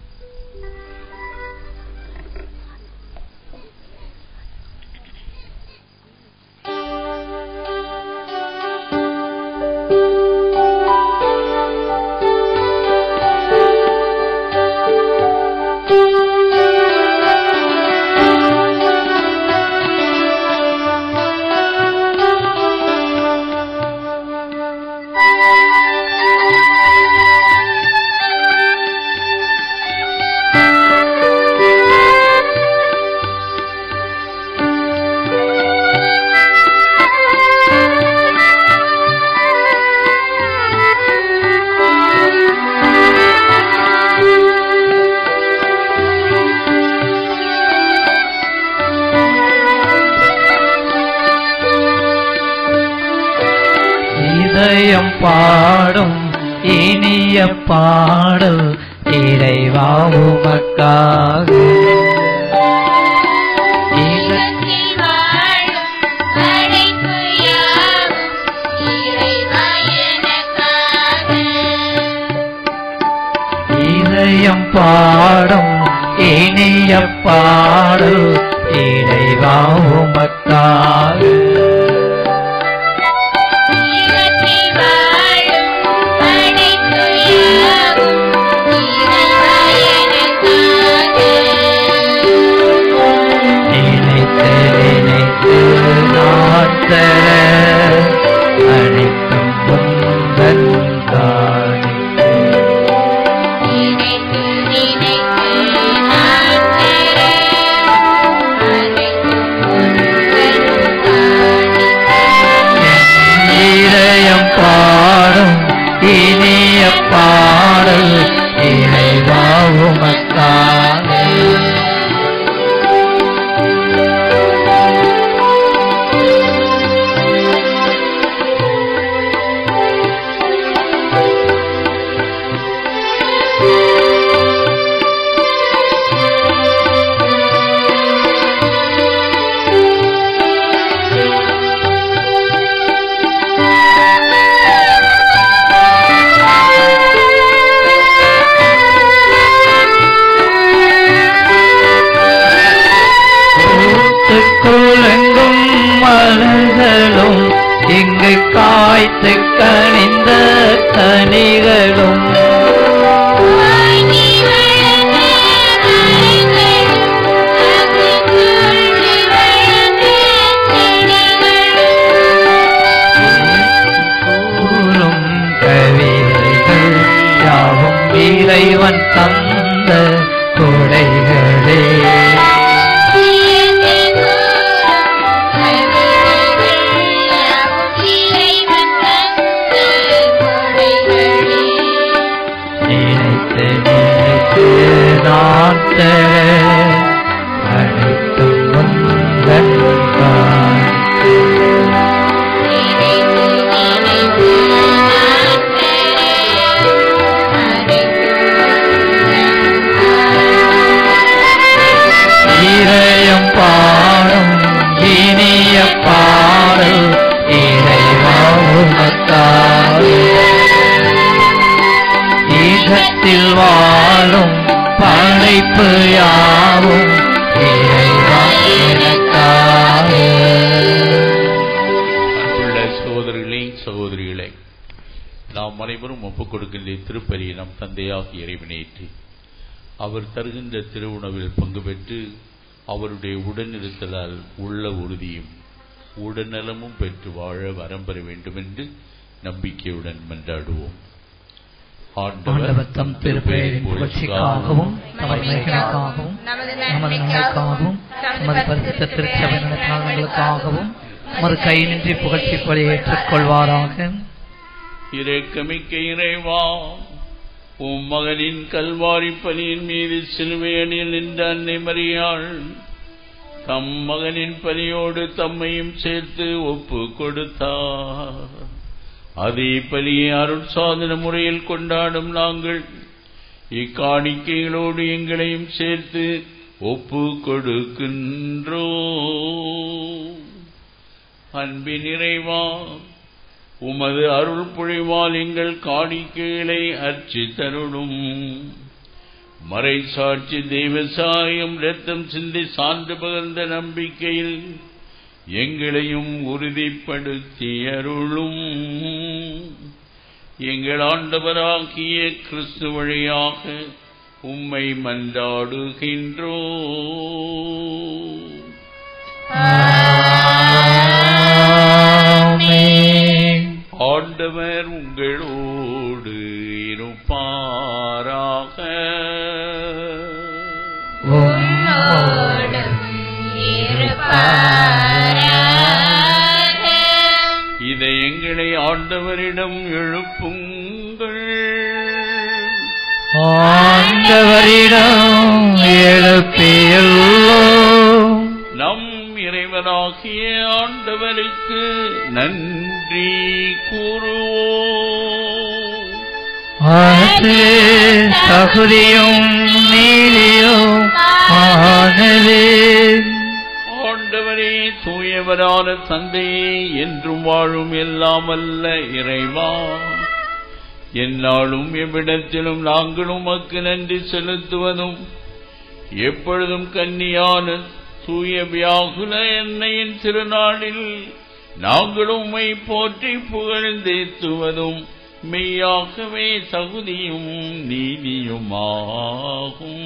இதயம் பாடும் இனிய பாடல் இறைவா உமக்காக உலகில் வாழும் படைப்பு யாவும் இறைவா எனக்காக. இதயம் பாடும் இனிய பாடல் இறைவா உமக்காக உலகில் வாழும் படைப்பு யாவும் இறைவா எனக்காக. நினைத்தேன் தர அனைத்தும் உந்தன் காணிக்கை நினைத்து நினைத்து நான் பெற அனைத்தும் உந்தன் காணிக்கை இதயம் பாடும் இனிய பாடல் இறைவா உமக்காக குலங்கும் மலர்களும் இங்கு காய்த்து கனிந்த கனிகளும் வாங்கி வழங்க மரங்களும் அது கொள்ளி வழங்க செடிகளும் கூறும் கவிதைகள் யாவும் இறைவன் தந்த கொடைகளே இயற்கை கூறும் கவிதைகள் யாவும் இறைவன் தந்த கொடைகளே நினைத்து நினைத்து நான் தர அனைத்தும் முந்தன் காணிக்கை. நினைத்து நினைத்து நான் பெற அனைத்தும் இதயம் பாடும் இனிய பாடல் இறைவா உமக்காக ஈகத்தில் வாழும் படைப்பு யாவும் இறைவா எனக்காக அன்புள்ள சகோதரர்களே சகோதரிகளே நாம் அனைவரும் ஒப்புக் கொடுக்கின்ற திருப்பலி நம் தந்தையாக இறைவனேற்று அவர் தருகின்ற திருவுணவில் பங்கு பெற்று அவருடைய உடனிருத்தலால் உள்ள உறுதியும் உடல்நலமும் பெற்று வாழ வரம் பெற வேண்டும் என்று நம்பிக்கையுடன் மன்றாடுவோம் ஆண்டவர் தம் திருப்பெயரின் புகழ்ச்சிக்காகவும் தலைமைகளுக்காகவும் நமது நன்மைக்காகவும் நமது பரிசுத்த திருச்சபை காரணங்களுக்காகவும் மறு கையின்றி புகழ்ச்சி கொலை ஏற்றுக்கொள்வாராக இரக்கமிக்க இறைவா உம் மகனின் கல்வாரி பலியின் மீது சிலுவையடியில் நின்ற அன்னை மரியாள் தம் மகனின் பலியோடு தம்மையும் சேர்த்து ஒப்பு கொடுத்தார் அதே பலியை அருள் சாதன முறையில் கொண்டாடும் நாங்கள் இக்காணிக்கைகளோடு எங்களையும் சேர்த்து ஒப்பு கொடுக்கின்றோ அன்பின் நிறைவா உமது அருள் பொழிவால் எங்கள் காணிக்கைகளை அர்ச்சித்தருளும் மறை சாட்சி தெய்வசாயம் இரத்தம் சிந்தி சான்று பகர்ந்த நம்பிக்கையில் எங்களையும் உறுதிப்படுத்தி அருளும் எங்கள் ஆண்டவராகிய கிறிஸ்து வழியாக உம்மை மன்றாடுகின்றோ ஆண்டவர் உங்களோடு இருப்பாராக உம்மோடும் இருப்பாராக. இதை எங்களை ஆண்டவரிடம் எழுப்புங்கள் ஆண்டவரிடம் எழுப்பியுள்ளோ நம் இறைவனாகிய ஆண்டவருக்கு நன்றி கூறுவோம் அது தகுதியும் நீதியும் ஆனது ஆண்டவரே தூயவரான தந்தையே என்றும் வாழும் எல்லாம் அல்ல இறைவா எந்நாளும் எவ்விடத்திலும் நாங்கள் உமக்கு நன்றி செலுத்துவதும் எப்பொழுதும் கன்னியான தூய வியாகுல எண்ணெயின் திருநாளில் நாங்கள் உம்மை போற்றி புகழ்ந்தேத்துவதும் மெய்யாகவே தகுதியும் நீதியுமாகும்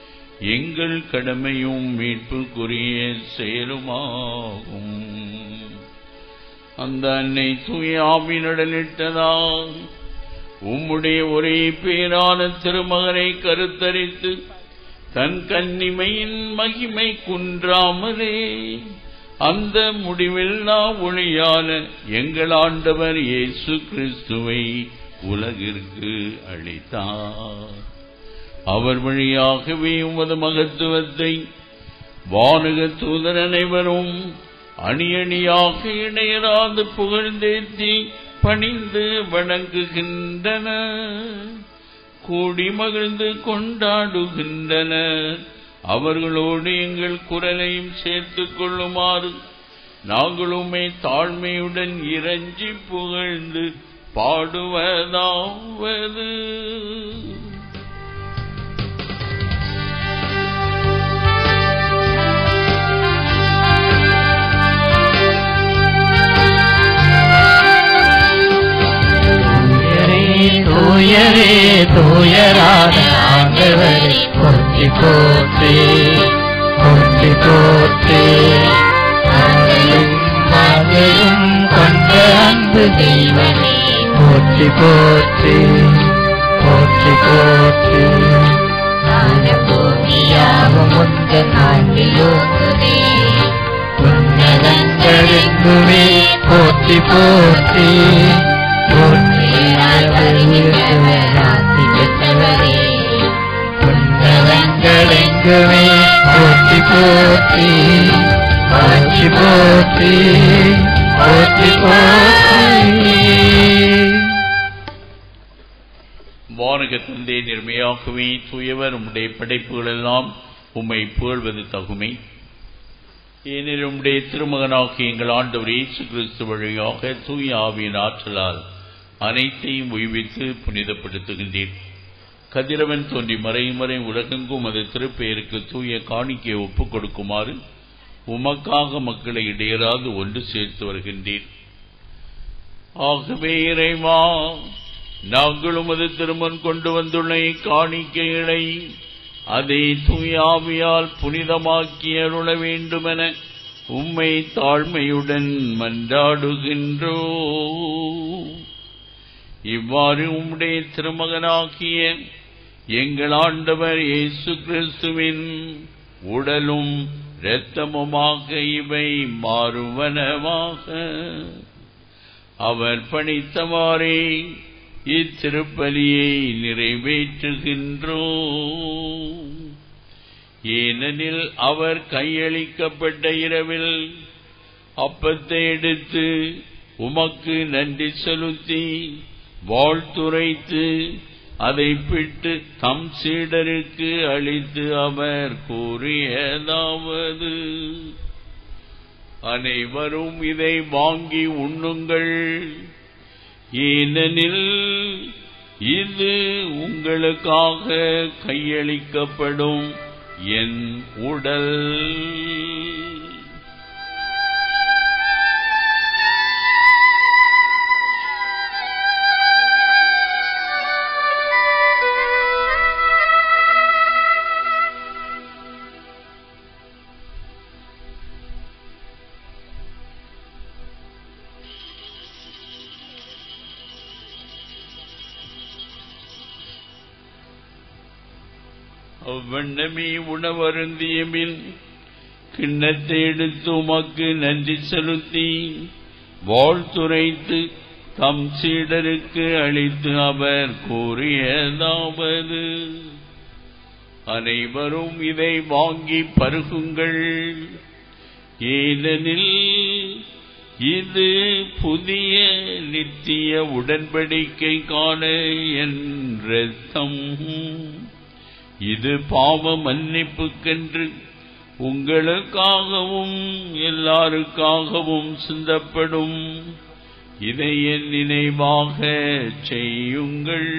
எங்கள் கடமையும் மீட்புக்குரிய செயலுமாகும் அந்த அன்னை தூயாவினுடனிட்டதா உம்முடைய ஒரே பேரான திருமகனை கருத்தரித்து தன் கன்னிமையின் மகிமை குன்றாமலே அந்த முடிவில்லா ஒளியான எங்கள் ஆண்டவர் இயேசு கிறிஸ்துவை உலகிற்கு அளித்தார் அவர் வழியாகவே உமது மகத்துவத்தை வானக தூதர் அனைவரும் அணியணியாக இணையராது புகழ்ந்தேத்தி பணிந்து வணங்குகின்றன கூடி மகிழ்ந்து கொண்டாடுகின்றனர் அவர்களோடு எங்கள் குரலையும் சேர்த்துக் கொள்ளுமாறு நாங்களுமே தாழ்மையுடன் இறைஞ்சி புகழ்ந்து பாடுவதாவது தூயரே தூயரே தூயரான ஆண்டவரை போற்றி போற்றி போற்றி போற்றி அருளும் மகளும் கொண்ட அன்பு தெய்வமே போற்றி போற்றி போற்றி போற்றி பூமியாகும் உந்த நாட்டிலோங்குதே உன்னதங்களெங்குமே போற்றி போற்றி உன்னதங்களெங்குமே போற்றி போற்றி போற்றி போற்றி போற்றி போற்றி வானக தந்தை நிர்மையாகவே தூயவர் உம்முடைய படைப்புகள் எல்லாம் உம்மை புகழ்வது தகுமை ஏனெனில் உம்முடைய திருமகனாகிய எங்கள் ஆண்டவர் இயேசு கிறிஸ்து வழியாக தூய ஆவியின் ஆற்றலால் அனைத்தையும் உய்வித்து புனிதப்படுத்துகின்றீர் கதிரவன் தோன்றி மறைமறை உலகெங்கும் அது திருப்பெயருக்கு தூய காணிக்கையை ஒப்புக் கொடுக்குமாறு உமக்காக மக்களை இடையராது ஒன்று சேர்த்து வருகின்றீர் ஆகவே இறைவா நாங்கள் உமது திருமன் கொண்டு வந்துள்ள காணிக்கைகளை அதை தூயாவியால் புனிதமாக்கி அருள வேண்டுமென உம்மை தாழ்மையுடன் மன்றாடுகின்றோ இவ்வாறு உம்முடைய திருமகனாகிய எங்கள் ஆண்டவர் இயேசு கிறிஸ்துவின் உடலும் இரத்தமுமாக இவை மாறுவனவாக அவர் பணித்தவாறே இத்திருப்பலியை நிறைவேற்றுகின்றோ ஏனெனில் அவர் கையளிக்கப்பட்ட இரவில் அப்பத்தை எடுத்து உமக்கு நன்றி செலுத்தி வாழ்த்துரைத்து அதை பிட்டு தம் சீடருக்கு அளித்து அவர் கூறியதாவது அனைவரும் இதை வாங்கி உண்ணுங்கள் ஏனெனில் இது உங்களுக்காக கையளிக்கப்படும் என் உடல் அவ்வண்ணமே உணவருந்திய பின் கிண்ணத்தை எடுத்து உமக்கு நன்றி செலுத்தி வாழ்த்துரைத்து தம் சீடருக்கு அளித்து அவர் கூறியதாவது அனைவரும் இதை வாங்கி பருகுங்கள் ஏனெனில் இது புதிய நித்திய உடன்படிக்கைக்கான என் ரத்தம் இது பாவ மன்னிப்புக்கென்று உங்களுக்காகவும் எல்லாருக்காகவும் சிந்தப்படும் இதை என் நினைவாக செய்யுங்கள்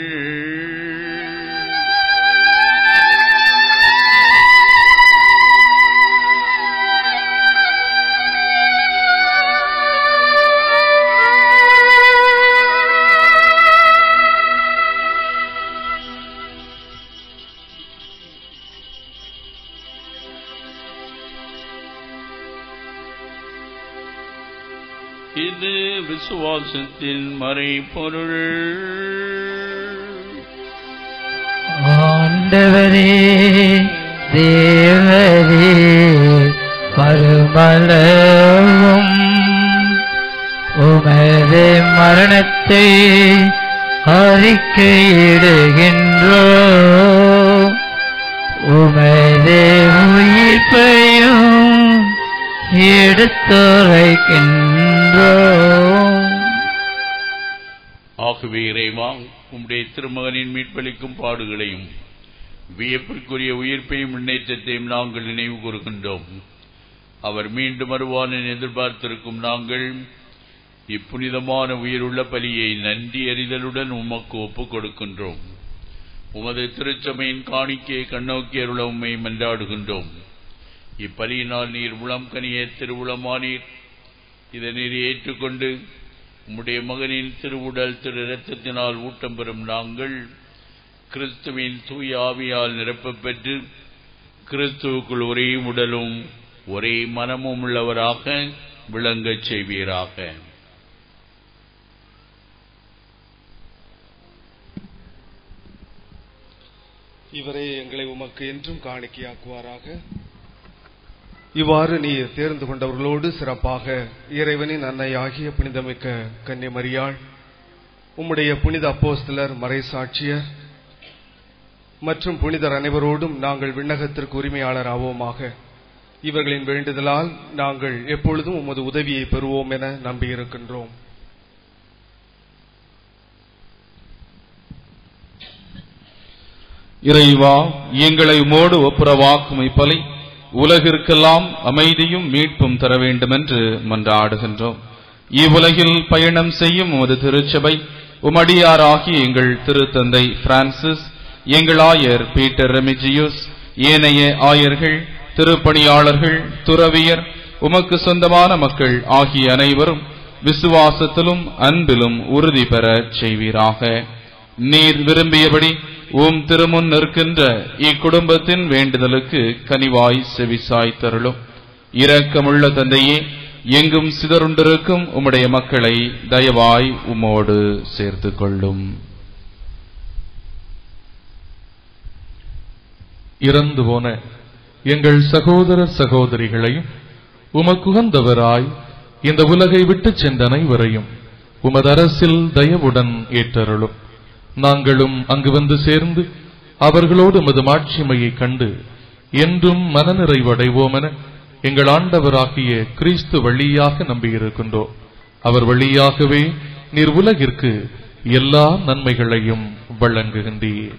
இது விசுவாசத்தின் மறைபொருள் ஆண்டவரே தேவரே மறுமலவும் உமது மரணத்தை அறிக்கையிடுகின்றோ உமது உயிர்ப்பையும் எடுத்துரைக்கின்றோ ஆகவே இறைவா உம்முடைய திருமகனின் மீட்பளிக்கும் பாடுகளையும் வியப்பிற்குரிய உயிர்ப்பையும் முன்னேற்றத்தையும் நாங்கள் நினைவு கூறுகின்றோம் அவர் மீண்டும் வருவான் என எதிர்பார்த்திருக்கும் நாங்கள் இப்புனிதமான உயிருள்ள பலியை நன்றி அறிதலுடன் உமக்கு ஒப்புக் கொடுக்கின்றோம் உமது திருச்சபையின் காணிக்கையை கண்ணோக்கி அருள உம்மை மன்றாடுகின்றோம் இப்பலியினால் நீர் உளம் கனிய திருவுளமானீர் இதை நீர் ஏற்றுக்கொண்டு உம்முடைய மகனின் திருவுடல் திரு இரத்தத்தினால் ஊட்டம் பெறும் நாங்கள் கிறிஸ்துவின் தூய ஆவியால் நிரப்பப் பெற்று கிறிஸ்துவுக்குள் ஒரே உடலும் ஒரே மனமும் உள்ளவராக விளங்கச் செய்வீராக இவரே எங்களை உமக்கு என்றும் காணிக்கையாக்குவாராக இவ்வாறு நீர் தேர்ந்து கொண்டவர்களோடு சிறப்பாக இறைவனின் அன்னையாகிய புனிதமிக்க கன்னிமரியாள் உம்முடைய புனித அப்போஸ்தலர் மறைசாட்சியர் மற்றும் புனிதர் அனைவரோடும் நாங்கள் விண்ணகத்திற்கு உரிமையாளர் ஆவோமாக இவர்களின் வேண்டுதலால் நாங்கள் எப்பொழுதும் உமது உதவியை பெறுவோம் என நம்பியிருக்கின்றோம் இறைவா எங்களை உமோடு ஒப்புரவாக்கும் இப்பலை உலகிற்கெல்லாம் அமைதியும் மீட்பும் தர வேண்டுமென்று மன்றாடுகின்றோம் இவ்வுலகில் பயணம் செய்யும் உமது திருச்சபை உமடியாராகிய எங்கள் திருத்தந்தை பிரான்சிஸ் எங்கள் ஆயர் பீட்டர் ரெமிஜியூஸ் ஏனைய ஆயர்கள் திருப்பணியாளர்கள் துறவியர் உமக்கு சொந்தமான மக்கள் ஆகிய அனைவரும் விசுவாசத்திலும் அன்பிலும் உறுதி பெறச் செய்வீராக நீர் விரும்பியபடி உம் திருமுன் நிற்கின்ற இக்குடும்பத்தின் வேண்டுதலுக்கு கனிவாய் செவிசாய் தருளும் இரக்கமுள்ள தந்தையே எங்கும் சிதறுண்டிருக்கும் உம்முடைய மக்களை தயவாய் உம்மோடு சேர்த்துக் கொள்ளும் இறந்து போன எங்கள் சகோதர சகோதரிகளையும் உமக்குகந்தவராய் இந்த உலகை விட்டுச் சென்ற அனைவரையும் உமது அரசில் தயவுடன் ஏற்றருளும் நாங்களும் அங்கு வந்து சேர்ந்து அவர்களோடு உமது மாட்சிமையைக் கண்டு என்றும் மனநிறைவடைவோமென எங்கள் ஆண்டவராகிய கிறிஸ்து வழியாக நம்பியிருக்கின்றோம் அவர் வழியாகவே நீர் உலகிற்கு எல்லா நன்மைகளையும் வழங்குகின்றீர்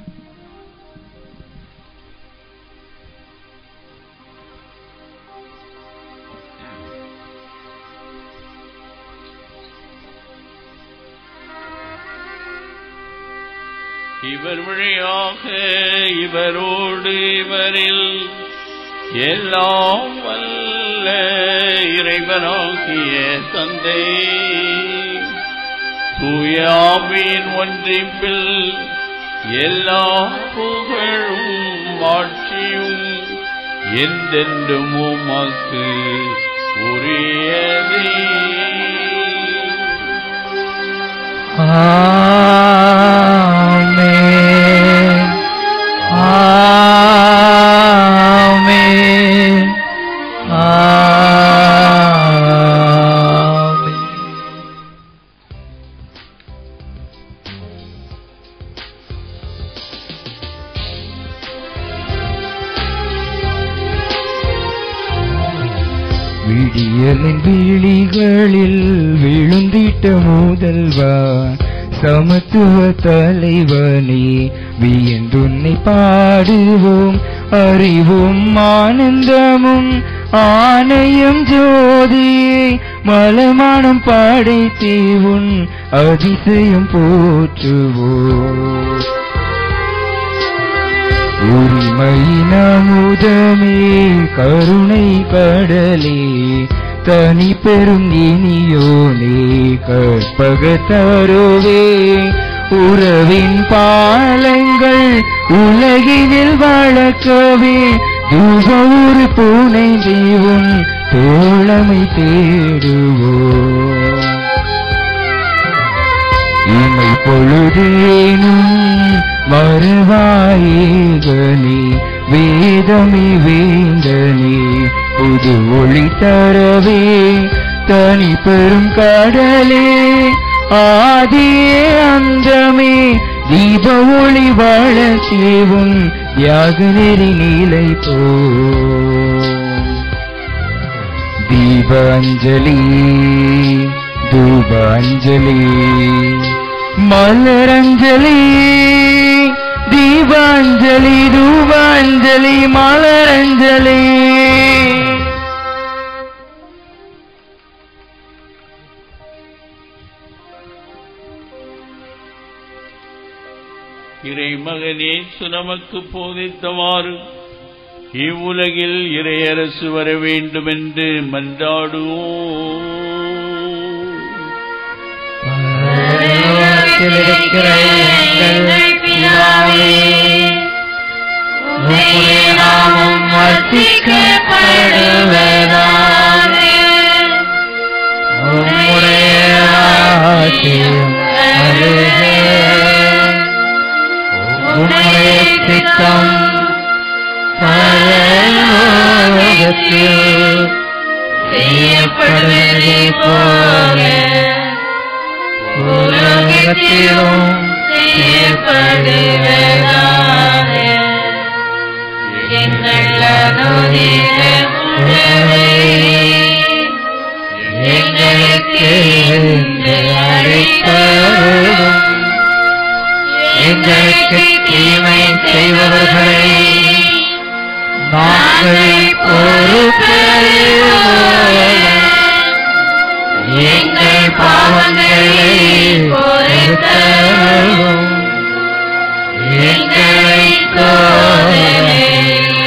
இவர் வழியாக இவரோடு இவரில் எல்லாம் வல்ல இறைவனாகிய தந்தை தூயாவின் ஒன்றிப்பில் எல்லா புகழும் ஆட்சியும் எந்தென்றும் உமக்கு உரியதே ஆமென் ஆமென் ஆமென் விடியலின் விழிகளில் விழுந்திட்ட முதல்வா சமத்துவ தலைவனே வியந்துன்னை பாடுவோம் அறிவும் ஆனந்தமும் ஆணையம் ஜோதியே மலமானம் படைத்தே உன் அதிசயம் போற்றுவோம் உரிமையினமுதமே கருணை கடலே தனி பெரும் இனியோனே கற்பக தருவே உறவின் பாலங்கள் உலகினில் வளர்க்கவே தூப ஒரு பூனை தேவன் தோழமை தேடுவோம் இமை பொழுதேனும் மறுவாயேகனே வேதமே வேந்தனே புது ஒளி தரவே தனி பெரும் கடலே ஆதியே அந்தமே தீப ஒளி வளர்த்தேவும் யாக நெறி நீலை போ தீபாஞ்சலி தூபாஞ்சலி மலரஞ்சலி தீபாஞ்சலி தூபாஞ்சலி மலரஞ்சலி இறைமகனே நமக்கு போதித்தவாறு இவ்வுலகில் இறையரசு வர வேண்டும் என்று மன்றாடுவோம் இருக்கிற எங்கள் பிதாவே உம்முடைய நாமம் வர்த்திக்கப்படுவதாக உம்முடைய ராஜ்யம் வருக உம்முடைய திட்டம் பரலோகத்தில் செய்யப்படுவதை போல உலகத்திலும் செய்யப்படுவதாக எங்கள் அனுதின உணவை எங்களுக்கு இன்று அளித்தருளும் எங்களுக்கு தீமை செய்பவர்களை நாங்கள் பொறுப்பறிவோம் எங்கள் பாவங்களை பொறுத்தருளும் எங்களை சோதனையில்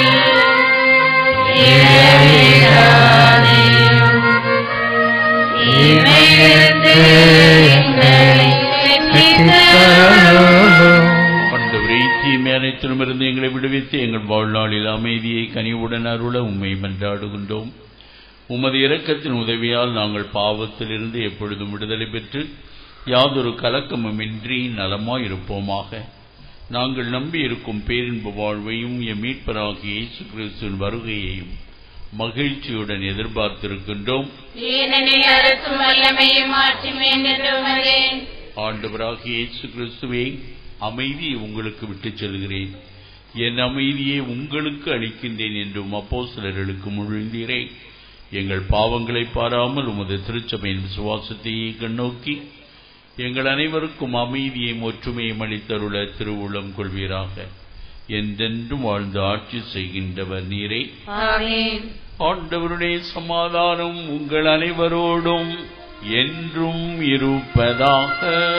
இழையாதேயும். தீமையிலிருந்து எங்களை ரட்சித்தருளும். ஆண்டவரே தீமை அனைத்திலுமிருந்து எங்களை விடுவித்து எங்கள் வாழ்நாளில் அமைதியை கனிவுடன் அருள உம்மை மன்றாடுகின்றோம் உமது இரக்கத்தின் உதவியால் நாங்கள் பாவத்திலிருந்து எப்பொழுதும் விடுதலை பெற்று யாதொரு கலக்கமுமின்றி நலமாயிருப்போமாக நாங்கள் நம்பியிருக்கும் பேரின்ப வாழ்வையும் எம் மீட்பராகிய இயேசு கிறிஸ்துவின் வருகையையும் மகிழ்ச்சியுடன் எதிர்பார்த்திருக்கின்றோம் ஏனெனில் அரசும் வல்லமையும் ஆட்சியும் என்றுமதே ஆண்டவராகிய இயேசு கிறிஸ்துவே அமைதியை உங்களுக்கு விட்டுச் செல்கிறேன் என் அமைதியை உங்களுக்கு அளிக்கின்றேன் என்றும் அப்போஸ்தலர்களுக்கு முழுந்தீரே எங்கள் பாவங்களை பாராமல் உமது திருச்சபையின் விசுவாசத்தையே கண்ணோக்கி எங்கள் அனைவருக்கும் அமைதியையும் ஒற்றுமையும் அளித்தருள திருவுளம் கொள்வீராக என்றென்றும் வாழ்ந்து ஆட்சி செய்கின்றவர் நீரே ஆமென் ஆண்டவருடைய சமாதானம் உங்கள் அனைவரோடும் என்றும் இருப்பதாக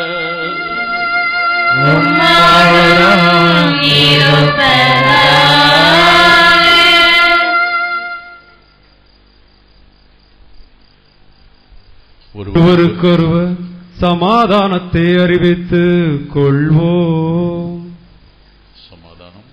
உம்மாவோடும் ஒருவருக்கொருவர் சமாதானத்தை அறிவித்து கொள்வோம் சமாதானம்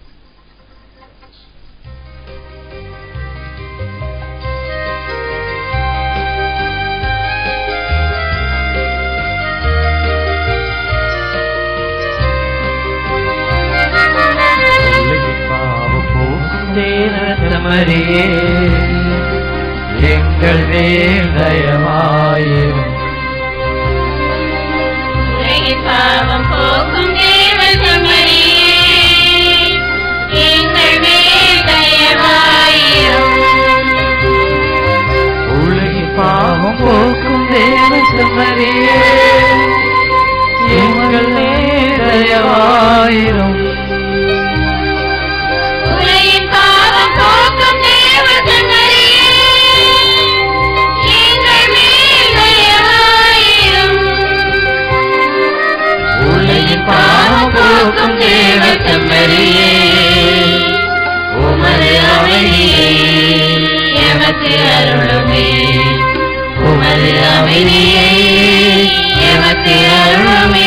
தேவமரியே எங்கள் மேல் தயவாயிரும் உலகின் பாவம் போக்கும் தேவன் செம்மறியே எங்கள் மேல் தயவாயிரும் உலகி பாவம் போக்கும் தேவ செம்மறியே எங்கள் மேல் தயவாயிரும் உலகின் பாவம் போக்கும் தேவன் செம்மறியே எங்கள் மேல் தயவாயிரும் உலகின் பாவம் போக்கும் தேவ செம்மறியே உமது அமைதியை எமக்கு அருளுமே உமது அமைதியை எமக்கு அருளுமே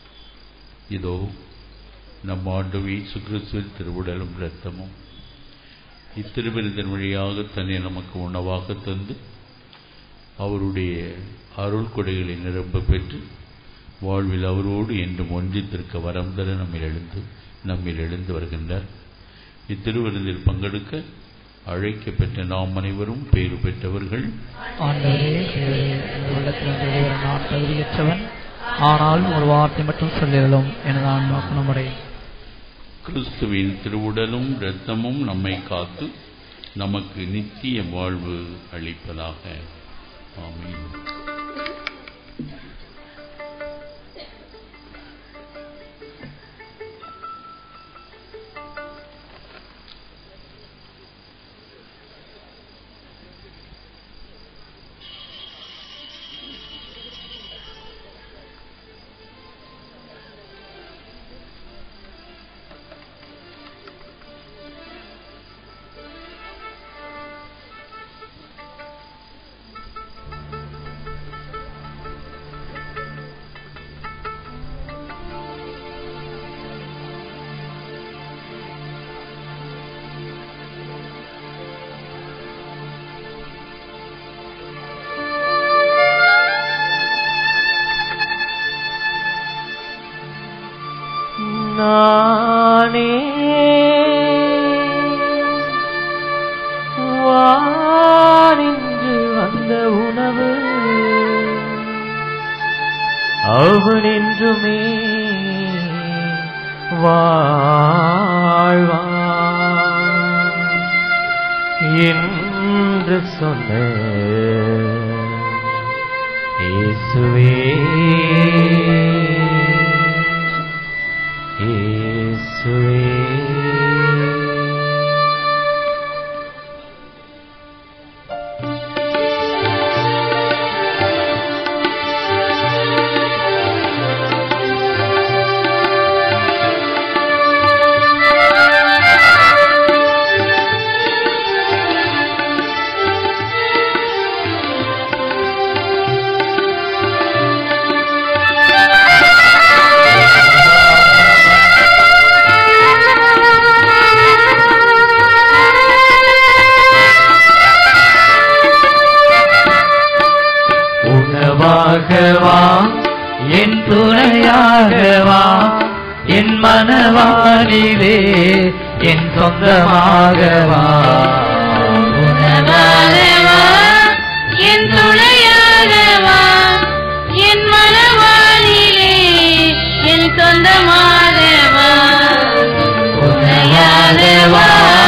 இதோ நம் ஆண்டு இயேசு கிறிஸ்துவின் திருவுடலும் இரத்தமும் இத்திருவிருந்தின் வழியாக தன்னை நமக்கு உணவாக தந்து அவருடைய அருள் கொடைகளை நிரம்ப பெற்று வாழ்வில் அவரோடு என்றும் ஒன்றித்திருக்க வரம் தர நம்மில் எழுந்து நம்மில் எழுந்து வருகின்றார் இத்திருவிருந்தில் பங்கெடுக்க அழைக்கப்பெற்ற நாம் அனைவரும் பேறு பெற்றவர்கள் ஆண்டவரே உள்ளத்தில் வெளிவர நான் தகுதியற்றவன் ஆனால் ஒரு வார்த்தை மட்டும் சொல்லிடலும் எனது ஆன்மா குணமடையும் கிறிஸ்துவின் திருவுடலும் இரத்தமும் நம்மை காத்து நமக்கு நித்திய வாழ்வு அளிப்பதாக ஆமென் நானே வானின்று வந்த உணவு அவனென்றுமே வாழ்வான் என்று சொன்ன இயேசுவே இயேசுவே உணவாகவா என் துணையாகவா என் மனவானிலே என் சொந்தமாகவா உணவாகவா, என் துணையாகவா, என் மனவாளிலே, என் சொந்தமாகவா, உன்னையாகவா.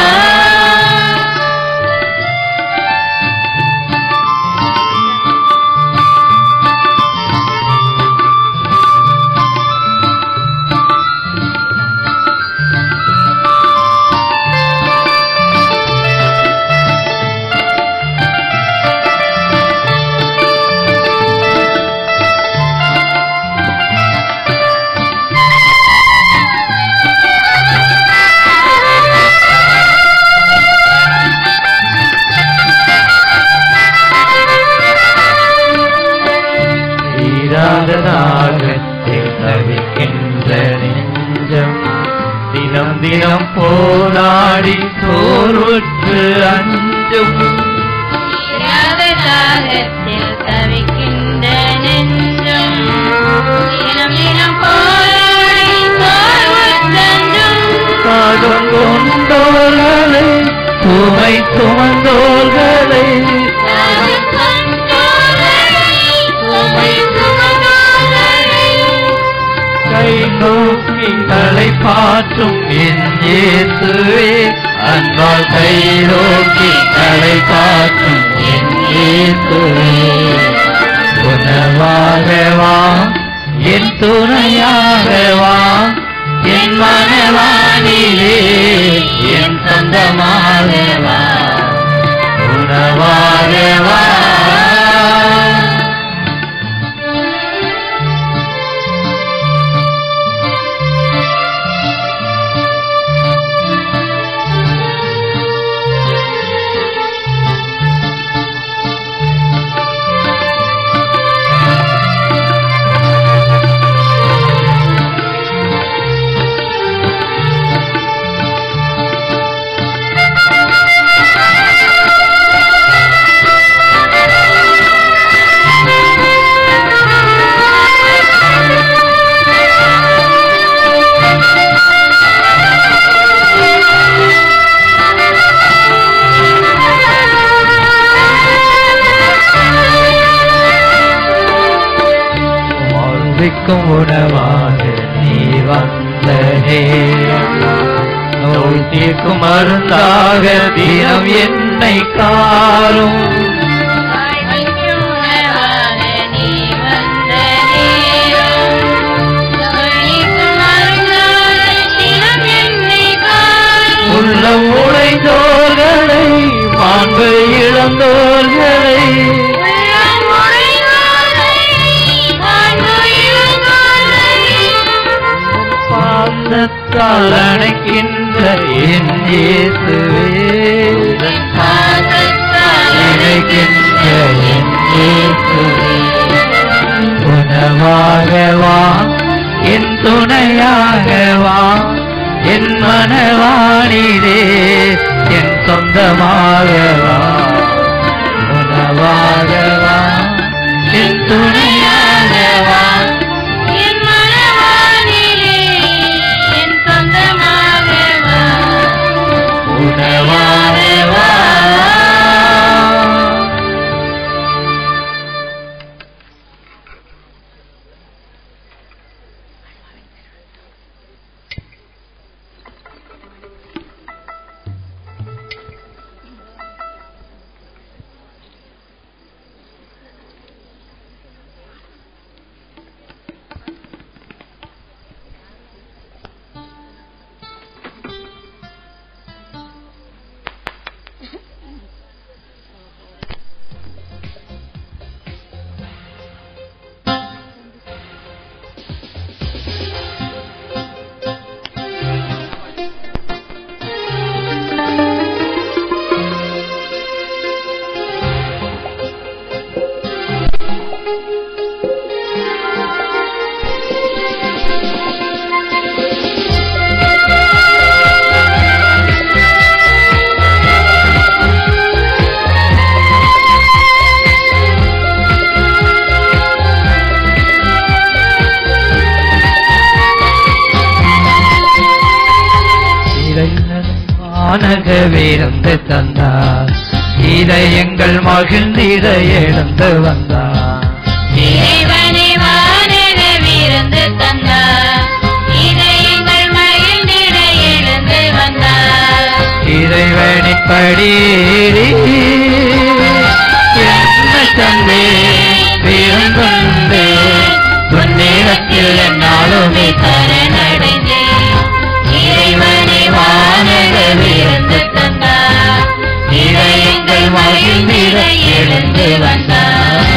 தீராததாகத்தில் தவிக்கின்ற நெஞ்சம் தினம் தினம் போராடி சோர்வுற்று அஞ்சும் இராத தாகத்தில் தவிக்கின்ற நெஞ்சம், தினம் தினம் போராடி சோர்வுற்றென்றும் காதம் கொண்டோர்களை சுமை சுமந்தோர்களை கை நோக்கி தலை பாற்றும் என் இயேசுவே அன்பால் கை நோக்கி தலை பாற்றும் என் இயேசுவே உணவாகவா என் துணையாகவா என் மனவானிலே என் சொந்தமாகவா உணவாகவா அளிக்கும் உணவாக நீ வந்த நேரம் நோய் தீர்க்கும் மருந்தாக தினம் என்னை காரும் உள்ளம் உழைந்தோர்களை மாண்பு இழந்தோர்களை பாசத்தால் அணைக்கின்ற என் இயேசுவே அணைக்கின்ற என் இயேசுவே உணவாக வா என் துணையாக வா என் மனவாணிதே என் சொந்தமாக வா உணவாக வா என் துணையாக வா உணவாக வா வானக விருந்து தந்தார் இதை எங்கள் மகிழ்ந்திட எழுந்து வந்தார் இறைவனை வானக விருந்து தந்தார் இதை எங்கள் மகிழ்ந்திட எழுந்து வந்தார் இறைவனின் படி என்ன தந்தே விருந்துண்டு உன்னிடத்தில் என்னாலுமே சரணடைந்தேன் இறைவனை வானக விருந்து தந்தார் இதை எங்கள் மகிழ்ந்திட எழுந்து வந்தார்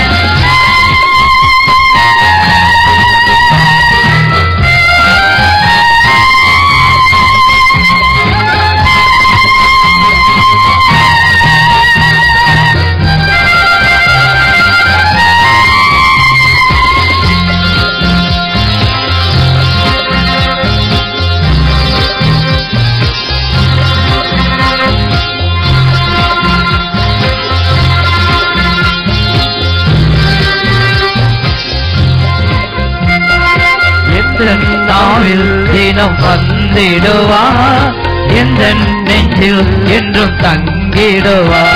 எந்த நாவில் தினம் வந்திடுவா எந்த நெஞ்சில் என்றும் தங்கிடுவா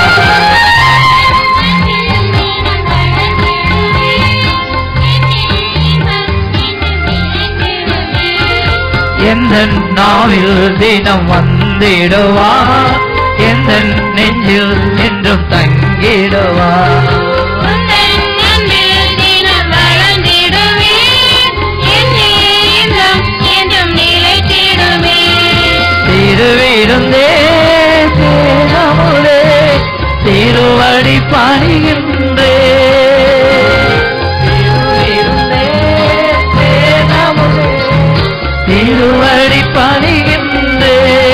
எந்த நாவில் தினம் வந்திடுவா எந்த நெஞ்சில் என்றும் தங்கிடுவா அன்பில் தினம் வளர்ந்திடுவே என் நேரம் என்றும் நிலைத்திடுவே திருவிருந்தே சேரமுதே திருவடி பணிகின்றே திருவிருந்தே சேரமுதே திருவடி பணிகின்றே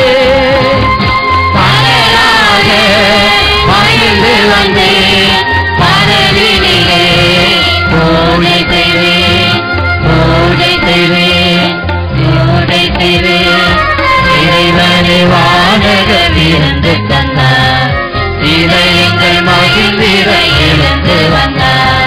மலராக மகிழ்ந்து வந்தே மனதினிலே பூஜை செய்வேன் பூஜை செய்வேன் பூஜை செய்வேன் இறைவனை வானக விருந்து தந்தார் இதை எங்கள் மகிழ்ந்திட எழுந்து வந்தார்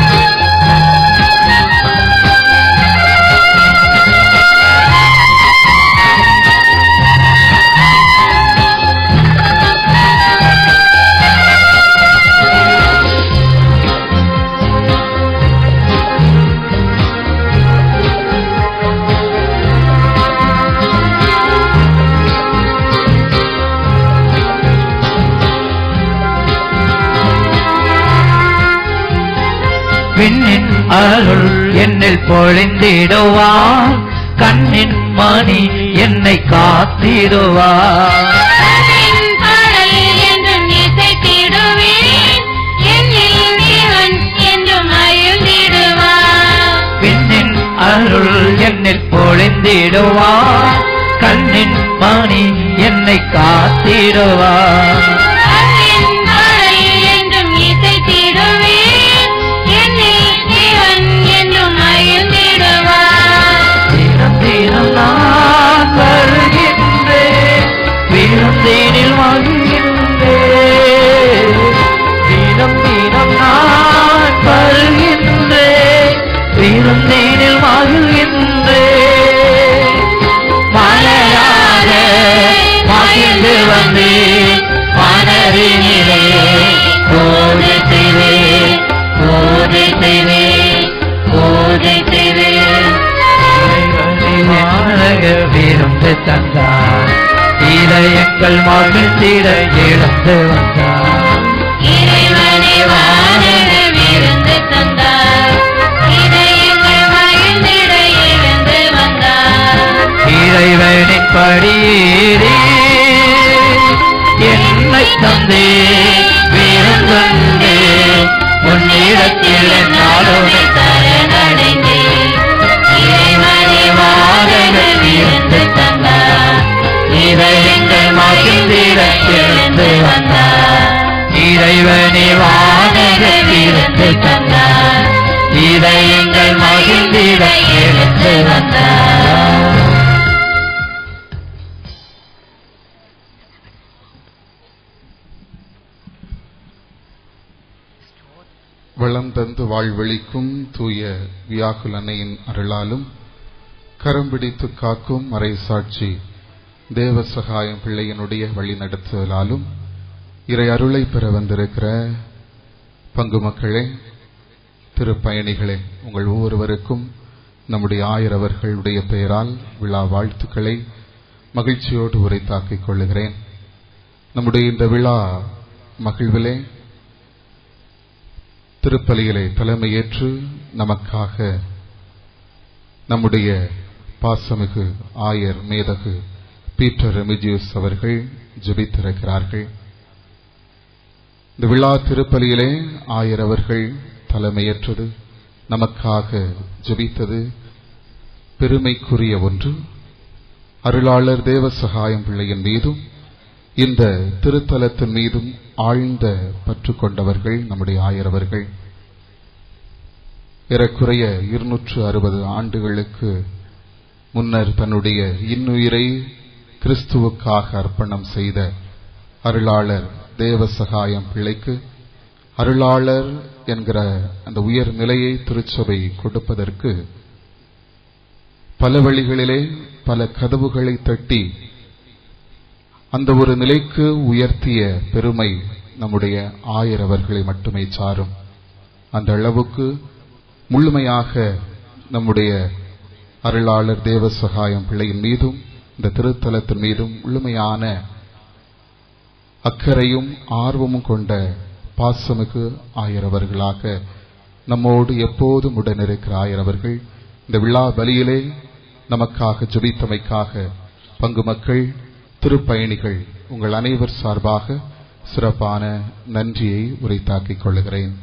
ஆ விண்ணின் அருள் என்னில் பொழிந்திடுவார் கண்ணின் மணி என்னை காத்திடுவார் பாடல் என்றும் இசைத்திடுவேன் என்னில் தேவன் என்றும் அழுந்திடுவார் விண்ணின் அருள் என்னில் பொழிந்திடுவார் கண்ணின் மணி என்னை காத்திடுவார் அன்பின் பாடல் என்றும் இசைத்திடுவேன் என்னில் தேவன் என்றும் அழுந்திடுவார் தினம் தினம் நான் வருகின்றேன் விருந்தேனில் மகிழ்கின்றேன் தினம் தினம் நான் வருகின்றேன் விருந்தேனில் மகிழ்கின்றேன் மலையாக மகிழ்ந்து வந்தேன் மனதினிலே போதை செய்வேன் போதை செய்வேன் போதை செய்வேன் வானக விருந்து தந்தார் இதயங்கள் மகிழ்ந்திட எழுந்து வந்தார் இறைவனை வானக விருந்து தந்தார் இதயங்கள் மகிழ்ந்திட எழுந்து வந்தார் இறைவனின் படியேறி என்னை தந்தே விருந்தே உன்னிடத்தில் என்னாலுமே சரணடைந்தேன் இறைவனை வானக விருந்து தந்தார் இதயங்கள் மகிழ்ந்திட எழுந்து வந்தார் இறைவனே வானக விருந்து தந்தார் இதயங்கள் மகிழ்ந்திட எழுந்து வந்தார் வளம் தந்து வாழ்வழிக்கும் தூய வியாகுல் அன்னையின் அருளாலும் கரம் பிடித்து காக்கும் மறை சாட்சி தேவ சகாயம் பிள்ளையினுடைய வழிநடத்துதலாலும் இறை அருளை பெற வந்திருக்கிற பங்கு மக்களே திருப்பயணிகளே உங்கள் ஒவ்வொருவருக்கும் நம்முடைய ஆயிரவர்களுடைய பெயரால் விழா வாழ்த்துக்களை மகிழ்ச்சியோடு உரைத்தாக்கிக் கொள்ளுகிறேன் நம்முடைய இந்த விழா மகிழ்விலே திருப்பலியிலே தலைமையேற்று நமக்காக நம்முடைய பாசமிகு ஆயர் மேதகு பீட்டர் ரெமிஜியூஸ் அவர்கள் ஜெபித்திருக்கிறார்கள் இந்த விழா திருப்பலியிலே ஆயர் அவர்கள் தலைமையேற்றது நமக்காக ஜெபித்தது பெருமைக்குரிய ஒன்று அருளாளர் தேவ சகாயம் பிள்ளையின் மீதும் இந்த திருத்தலத்தின் மீதும் ஆழ்ந்த பற்று கொண்டவர்கள் நம்முடைய ஆயரவர்கள் ஏறக்குறைய இருநூற்று அறுபது ஆண்டுகளுக்கு முன்னர் தன்னுடைய இன்னுயிரை கிறிஸ்துவுக்காக அர்ப்பணம் செய்த அருளாளர் தேவ சகாயம் பிள்ளைக்கு அருளாளர் என்கிற அந்த உயர் நிலையை திருச்சபை கொடுப்பதற்கு பல வழிகளிலே பல கதவுகளை தட்டி அந்த ஒரு நிலைக்கு உயர்த்திய பெருமை நம்முடைய ஆயரவர்களை மட்டுமே சாரும் அந்த அளவுக்கு முழுமையாக நம்முடைய அருளாளர் தேவ சகாயம் பிள்ளையின் மீதும் இந்த திருத்தலத்தின் மீதும் முழுமையான அக்கறையும் ஆர்வமும் கொண்ட பாசமிகு ஆயரவர்களாக நம்மோடு எப்போதும் உடனிருக்கிற ஆயரவர்கள் இந்த விழா பலியிலே நமக்காக ஜெபித்தமைக்காக பங்கு மக்கள் திருப்பயணிகள் உங்கள் அனைவர் சார்பாக சிறப்பான நன்றியை உரைத்தாக்கிக் கொள்ளுகிறேன்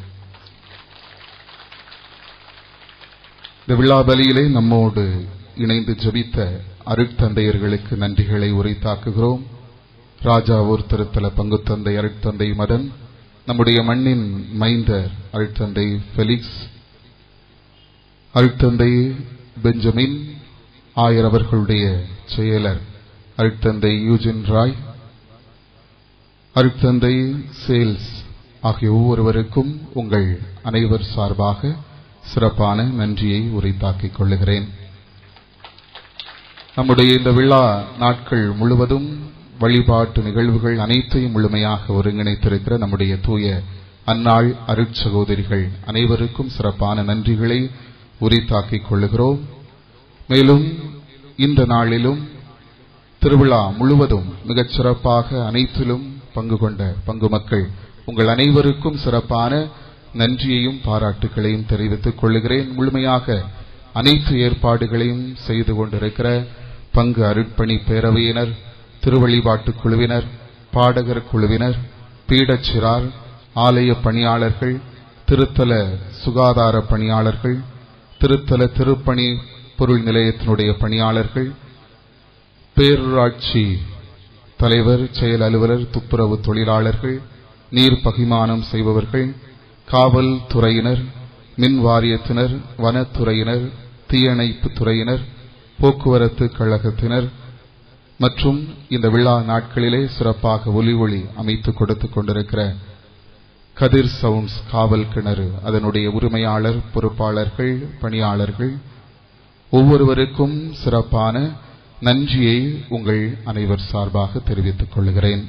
இந்த விழா பலியிலே நம்மோடு இணைந்து ஜெபித்த அருட்தந்தையர்களுக்கு நன்றிகளை உரைத்தாக்குகிறோம் ராஜாவூர் திருத்தல பங்குத்தந்தை அருட்தந்தை மதன் நம்முடைய மண்ணின் மைந்தர் அருட்தந்தை ஃபெலிக்ஸ் அருட்தந்தை பெஞ்சமின் ஆயர் அவர்களுடைய செயலர் அருட்தந்தை யூஜின் ராய் அருட்தந்தை சேல்ஸ் ஆகிய ஒவ்வொருவருக்கும் உங்கள் அனைவர் சார்பாக சிறப்பான நன்றியை உரைத்தாக்கிக் கொள்ளுகிறேன் நம்முடைய இந்த விழா நாட்கள் முழுவதும் வழிபாட்டு நிகழ்வுகள் அனைத்தையும் முழுமையாக ஒருங்கிணைத்திருக்கிற நம்முடைய தூய அந்நாள் அருட்சகோதரிகள் அனைவருக்கும் சிறப்பான நன்றிகளை உரித்தாக்கிக் கொள்ளுகிறோம் மேலும் இந்த நாளிலும் திருவிழா முழுவதும் மிகச் சிறப்பாக அனைத்திலும் பங்கு கொண்ட பங்கு மக்கள் உங்கள் அனைவருக்கும் சிறப்பான நன்றியையும் பாராட்டுகளையும் தெரிவித்துக் கொள்கிறேன் முழுமையாக அனைத்து ஏற்பாடுகளையும் செய்து கொண்டிருக்கிற பங்கு அருட்பணி பேரவையினர் திருவழிபாட்டு குழுவினர் பாடகர் குழுவினர் பீடச்சிறார் ஆலய பணியாளர்கள் திருத்தல சுகாதார பணியாளர்கள் திருத்தல திருப்பணி பொருள் நிலையத்தினுடைய பணியாளர்கள் பேரூராட்சி தலைவர் செயல் அலுவலர் துப்புரவு தொழிலாளர்கள் நீர் பகிமானம் செய்பவர்கள் காவல் துறையினர் மின் வாரியத்தினர் வனத்துறையினர் தீயணைப்பு துறையினர் போக்குவரத்து கழகத்தினர் மற்றும் இந்த விழா நாட்களிலே சிறப்பாக ஒலி ஒளி அமைத்து கொடுத்துக் கொண்டிருக்கிற கதிர் சவுண்ட்ஸ் காவல் கிணறு அதனுடைய உரிமையாளர் பொறுப்பாளர்கள் பணியாளர்கள் ஒவ்வொருவருக்கும் சிறப்பான நன்றியை உங்கள் அனைவர் சார்பாக தெரிவித்துக் கொள்கிறேன்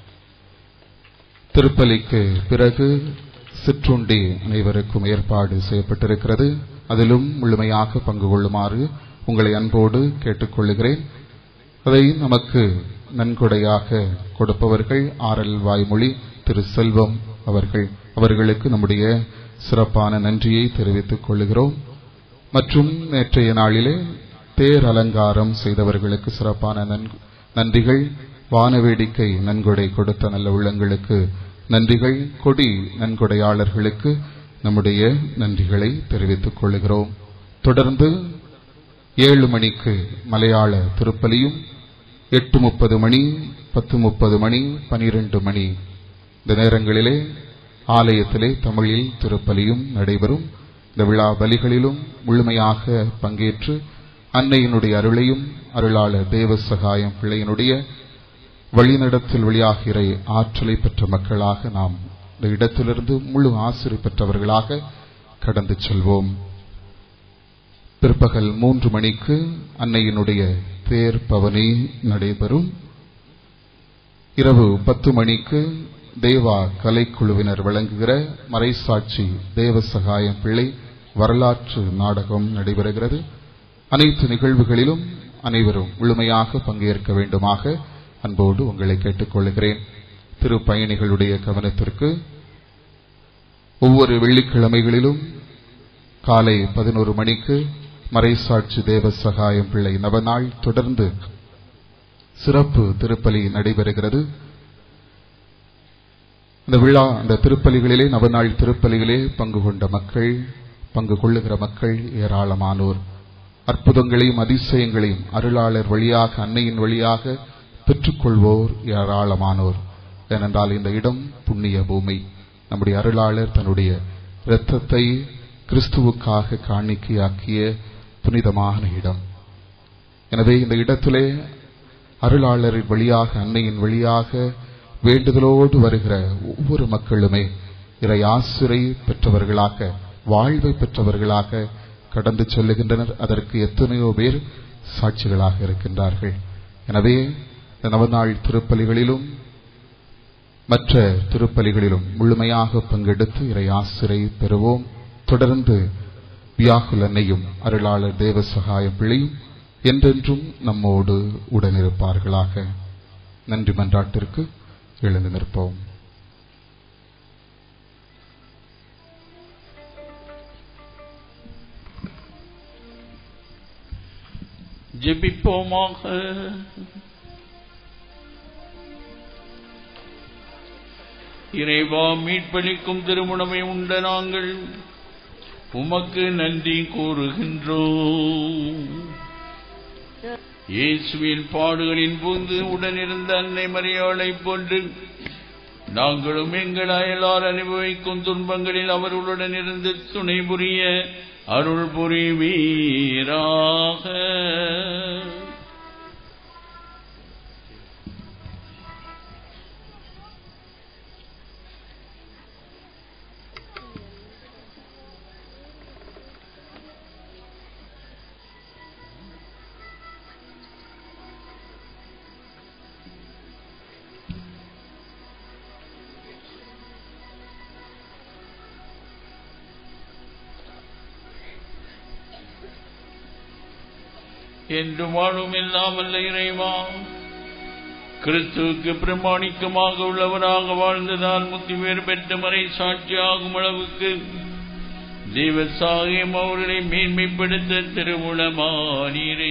திருப்பலிக்கு பிறகு சிற்றுண்டி அனைவருக்கும் ஏற்பாடு செய்யப்பட்டிருக்கிறது அதிலும் முழுமையாக பங்கு கொள்ளுமாறு உங்களை அன்போடு கேட்டுக்கொள்கிறேன் அதை நமக்கு நன்கொடையாக கொடுப்பவர்கள் ஆரல் வாய்மொழி திரு செல்வம் அவர்கள் அவர்களுக்கு நம்முடைய சிறப்பான நன்றியை தெரிவித்துக் கொள்கிறோம் மற்றும் நேற்றைய நாளிலே தேர் அலங்காரம் செய்தவர்களுக்கு சிறப்பான நன்றிகள் வானவேடிக்கை நன்கொடை கொடுத்த நல்ல உள்ளங்களுக்கு நன்றிகள் கொடி நன்கொடையாளர்களுக்கு நம்முடைய நன்றிகளை தெரிவித்துக் கொள்கிறோம் தொடர்ந்து ஏழு மணிக்கு மலையாள திருப்பலியும் எட்டு முப்பது மணி பத்து முப்பது மணி பனிரெண்டு மணி இந்த நேரங்களிலே ஆலயத்திலே தமிழில் திருப்பலியும் நடைபெறும் இந்த விழா பலிகளிலும் முழுமையாக பங்கேற்று அன்னையினுடைய அருளையும் அருளாளர் தேவ சகாயம் பிள்ளையினுடைய வழிநடத்தில் வழியாகிற ஆற்றலை பெற்ற மக்களாக நாம் இந்த இடத்திலிருந்து முழு ஆசிரியர் பெற்றவர்களாக கடந்து செல்வோம் பிற்பகல் மூன்று மணிக்கு அன்னையினுடைய தேர் பவனி நடைபெறும் இரவு பத்து மணிக்கு தேவா கலைக்குழுவினர் வழங்குகிற மறைசாட்சி தேவ சகாயம் பிள்ளை வரலாற்று நாடகம் நடைபெறுகிறது அனைத்து நிகழ்வுகளிலும் அனைவரும் முழுமையாக பங்கேற்க வேண்டுமாக அன்போடு உங்களை கேட்டுக்கொள்கிறேன் திருப்பயணிகளுடைய கவனத்திற்கு ஒவ்வொரு வெள்ளிக்கிழமைகளிலும் காலை பதினோரு மணிக்கு மறைசாட்சி தேவ சகாயம் பிள்ளை நவநாள் தொடர்ந்து சிறப்பு திருப்பலி நடைபெறுகிறது இந்த விழா அந்த திருப்பலிகளிலே நவநாள் திருப்பலிகளே பங்கு கொண்ட மக்கள் பங்கு கொள்ளுகிற மக்கள் ஏராளமானோர் அற்புதங்களையும் அதிசயங்களையும் அருளாளர் வழியாக அன்னையின் வழியாக பெற்றுக்கொள்வோர் ஏராளமானோர் ஏனென்றால் இந்த இடம் புண்ணிய பூமி நம்முடைய அருளாளர் தன்னுடைய இரத்தத்தை கிறிஸ்துவுக்காக காணிக்கையாக்கிய புனிதமான இடம் எனவே இந்த இடத்திலே அருளாளரின் வழியாக அன்னையின் வழியாக வேண்டுதலோடு வருகிற ஒவ்வொரு மக்களுமே இறை ஆசிரை பெற்றவர்களாக வாழ்வை பெற்றவர்களாக கடந்து செல்லுகின்றனர் அதற்கு எத்தனையோ பேர் சாட்சிகளாக இருக்கின்றார்கள் எனவே இந்த நவநாள் திருப்பலிகளிலும் மற்ற திருப்பலிகளிலும் முழுமையாக பங்கெடுத்து இறை ஆசிரை பெறுவோம் தொடர்ந்து வியாகுல் அன்னையும் அருளாளர் தேவ சகாயம் பிள்ளையும் என்றென்றும் நம்மோடு உடனிருப்பார்களாக நன்றி மன்றாட்டிற்கு எழுந்து நிற்போம் ஜெபிப்போமாக இறைவா மீட்பளிக்கும் திருமணமை உண்ட நாங்கள் உமக்கு நன்றி கூறுகின்றோம் இயேசுவின் பாடுகளின் போது உடனிருந்த அன்னை மரியாளை போன்று நாங்களும் எங்கள் அயலார் அனுபவிக்கும் துன்பங்களில் அவர்களுடன் இருந்து துணை புரிய அருள் புரிவீராக என்று வாழும் இல்லாமல்ல இறைவா கிறிஸ்துவுக்கு பிரமாணிக்கமாக உள்ளவராக வாழ்ந்ததால் முத்தி பேர் பெற்ற மறை சாட்சியாகும் அளவுக்கு தேவசாயம் அவர்களை மேன்மைப்படுத்த திருவுளமானீரே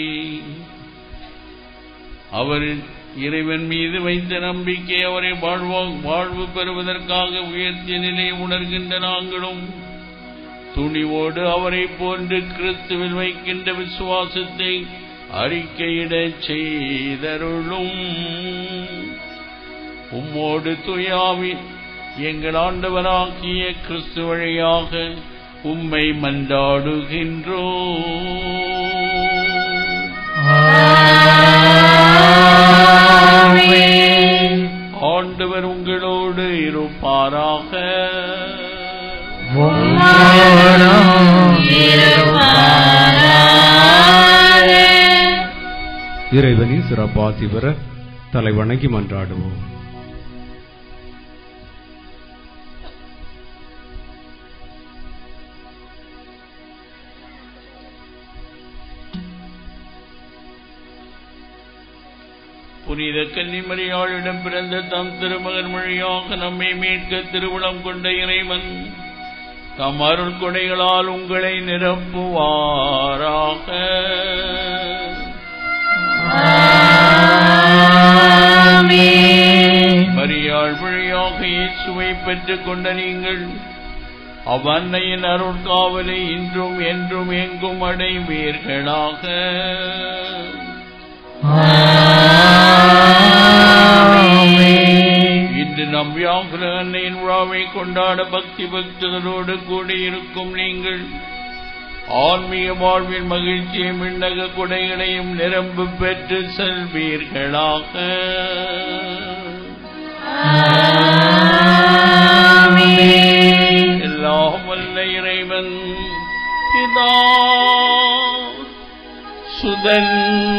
அவர் இறைவன் மீது வைத்த நம்பிக்கை அவரை வாழ்வா வாழ்வு பெறுவதற்காக உயர்த்திய நிலையை உணர்கின்ற நாங்களும் துணிவோடு அவரை போன்று கிறிஸ்துவில் வைக்கின்ற விசுவாசத்தை அறிக்கையிடச் செய்தருளும் உம்மோடு துயாவி எங்கள் ஆண்டவராகிய கிறிஸ்து வழியாக உம்மை மன்றாடுகின்றோ ஆண்டவர் உங்களோடு இருப்பாராக இறைவனின் சிறப்பாசி பெற தலை வணங்கி மன்றாடுவோம் புனித கன்னிமரியாளிடம் பிறந்த தம் திருமகன் வழியாக நம்மை மீட்க திருவுளம் கொண்ட இறைவன் தம் அருள் கொடைகளால் உங்களை நிரப்புவாராக மரியாள் வழியாக இயேசுவை பெற்றுக் கொண்ட நீங்கள் அவ்வன்னையின் அருட்காவலை இன்றும் என்றும் எங்கும் அடைவீர்களாக இன்று நம் வியாகுல அன்னையின் விழாவை கொண்டாட பக்தி பக்தர்களோடு கூடியிருக்கும் நீங்கள் ஆன்மீக வாழ்வின் மகிழ்ச்சியும் விண்ணக கொடைகளையும் நிரம்பு பெற்று செல்வீர்களாக எல்லாம் வல்ல இறைவன் பிதா சுதன்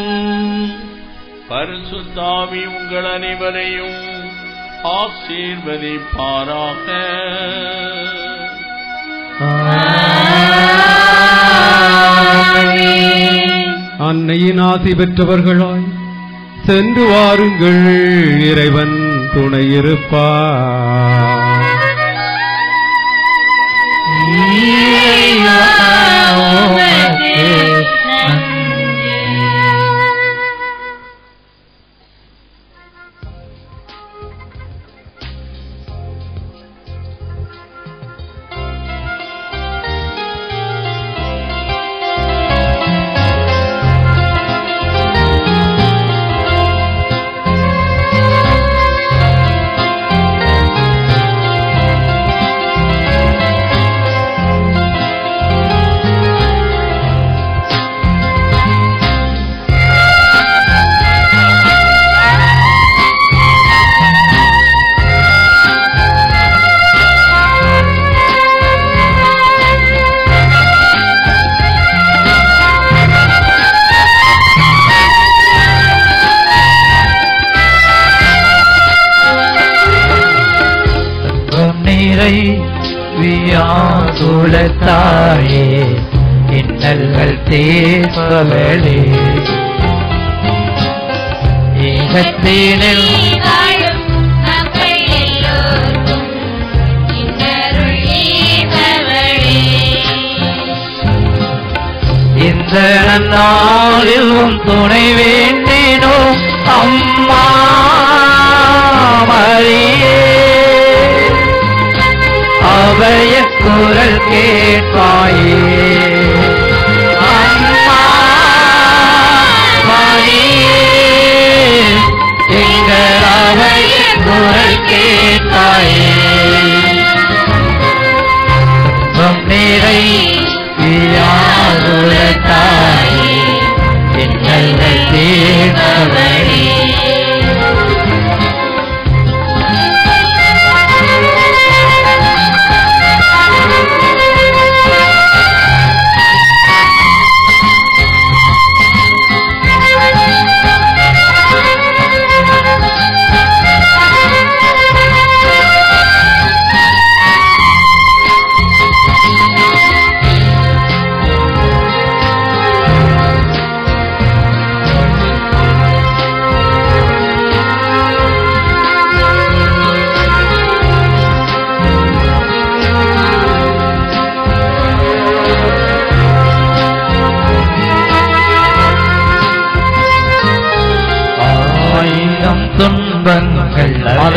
பரிசுத்தாவி உங்கள் அனைவரையும் ஆசீர்வதிப்பாராக அன்னையின் ஆசி பெற்றவர்களாய் சென்று வாருங்கள் இறைவன் துணையிருப்பார் நீரை வியாகுலத்தாயே இன்னல்கள் தீர்ப்பவளே ஈகத்தினில் வாழும் மக்கள் எல்லோருக்கும் இன்னருள் ஈர்ப்பவளே. இந்த நாளில் உன் துணை வேண்டினோம் அம்மா மரியே அவைய குரல் கேட்பாயே அம்மா மரியே எங்கள் அவைய குரல் கேட்பாயே துன்பம் நிறை வியாகுலத்தாயே இன்னல்கள் தீர்ப்பவளே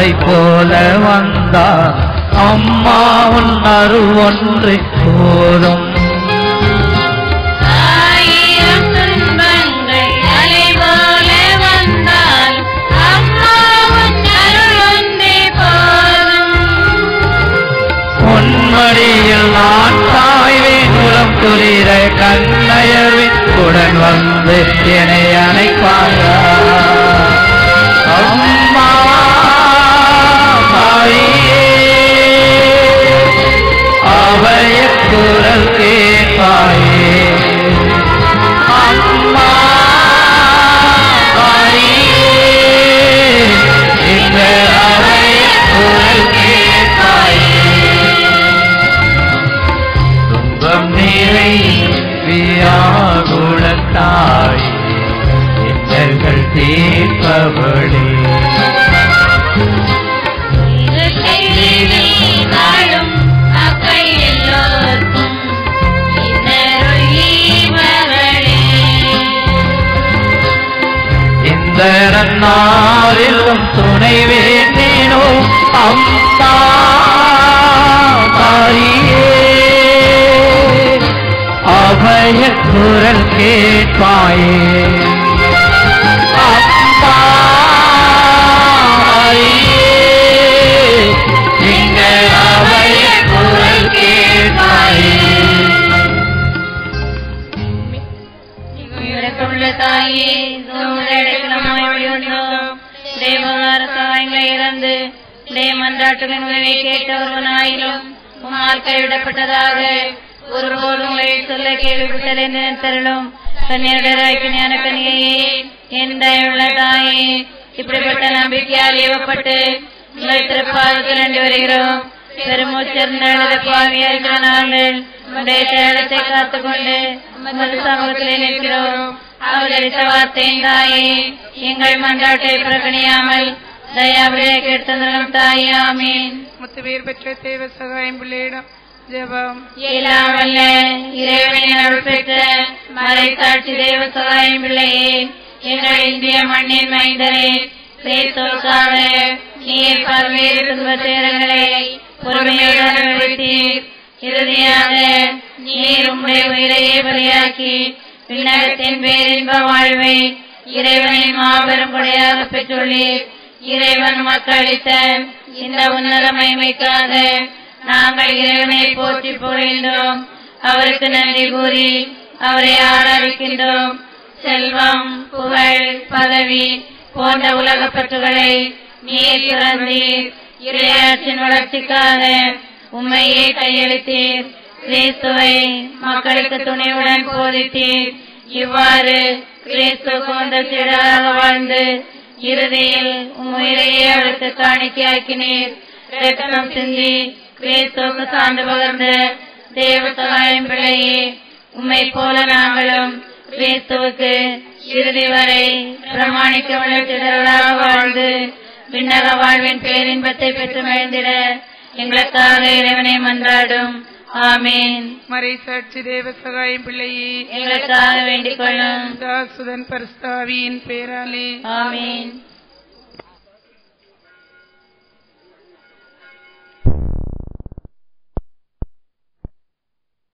தாமரை போல வந்தார் அம்மா உன் அருள் ஒன்று போதும் ஆயிரம் துன்பங்கள் அலை போல வந்தால் அம்மாவும் அருள் ஒன்றே போதும் பொன்மடியில் நான் தாய்வேன் உரம் குளிர கண்ணயர்வின் உடன் வந்து என்னை அணைப்பாங்க அம்மா தாயே அவைய குரல் கேட்பாயே அம்மா தாயே இந்த அவைய குரல் கேட்பாயே துன்பம் நிறை வியாகுலத்தாய் எங்கள் தீர்ப்பவளே இருக்கையிலே வாழும் மக்கள் எல்லோருக்கும் இன்னருள் ஈவவளே. இந்த நன்னாரிலும் துணை வேண்டினோ அம்மா தாயே அபய குரல் கேட்பாயே அம்மா தாயே எங்கள் அபய குரல் கேட்பாயே இறக்கமுள்ள தாயே சோதரமாய் வழிவந்தோம் தேவகார சகாயங்களை இறந்து தேவமன்றாட்டுகளின் உதவியை கேட்ட ஒருவனாயிலும் உம்மால் கைவிடப்பட்டதாக ஒருபோதும் உங்களை சொல்ல கேள்விப்பட்டது என்று நினைத்தருளும் கன்னியர்களாய்க்கு ஞான கன்னிகையே என் தயவுள்ள தாயே இப்படிப்பட்ட நம்பிக்கையால் ஏவப்பட்டு உங்கள் திருப்பாதத்தில் நன்றி வருகிறோம் பெருமூச்சிருந்த பாவியாயிருக்கிற நாங்கள் உடைய சேலத்தை காத்துக்கொண்டு உமது சமூகத்திலே நிற்கிறோம் அவதரித்த வார்த்தையின் தாயே எங்கள் மன்றாட்டை புறக்கணியாமல் தயாவிலே கேட்டதனும் தாயே ஆமீன் முத்துவேர் பெற்ற தேவ சகாயம் பிள்ளையிடம் ஜெபம் எல்லாம் வல்ல இறைவனின் அருள் பெற்ற மறைசாட்சி தேவ சகாயம் பிள்ளையே எங்கள் இந்திய மண்ணின் மைந்தரே பேசோக்காக நீர் பல்வேறு துன்பத் துயரங்களை பொறுமையுடன் அனுபவித்தீர் இறுதியாக நீர் உம்முடைய உயிரையே பலியாக்கி விண்ணகத்தின் பேரின்ப வாழ்வை இறைவனின் மாபெரும் கொடையாக பெற்றுள்ளீர் இறைவன் மக்களித்த இந்த உன்னத மகிமைக்காக நாங்கள் இறைவனை போற்றி புகழ்கின்றோம் அவருக்கு நன்றி கூறி அவரை ஆராதிக்கின்றோம் செல்வம் புகழ் பதவி போன்ற உலகப் பற்றுகளை நீர் திறந்தீர் இறையாற்றின் வளர்ச்சிக்காக உண்மையே கையளித்தீர் கிறிஸ்துவை மக்களுக்கு துணையுடன் போதித்தீர் இவ்வாறு கிறிஸ்து போன்ற சீடராக வாழ்ந்து இறுதியில் உம் உயிரையே அவருக்கு காணிக்கையாக்கினீர் ரத்தனம் சிந்தி கிறிஸ்துவுக்கு சார்ந்து பகர்ந்த தேவ சகாயம் பிள்ளையே உம்மை போல நாங்களும் கிறிஸ்துவுக்கு இறுதி வரை பிரமாணிக்க வளர்ச்சிதர்களாக வாழ்ந்து விண்ணக வாழ்வின் பேரின்பத்தை பெற்று மகிழ்ந்திட எங்களுக்காக இறைவனை மன்றாடும் ஆமீன் மறைசாட்சி தேவ சகாயம் பிள்ளையே எங்களுக்காக வேண்டிக் கொள்ளும் தாசுதன் பரிஸ்தாவியின் பேராலே ஆமீன்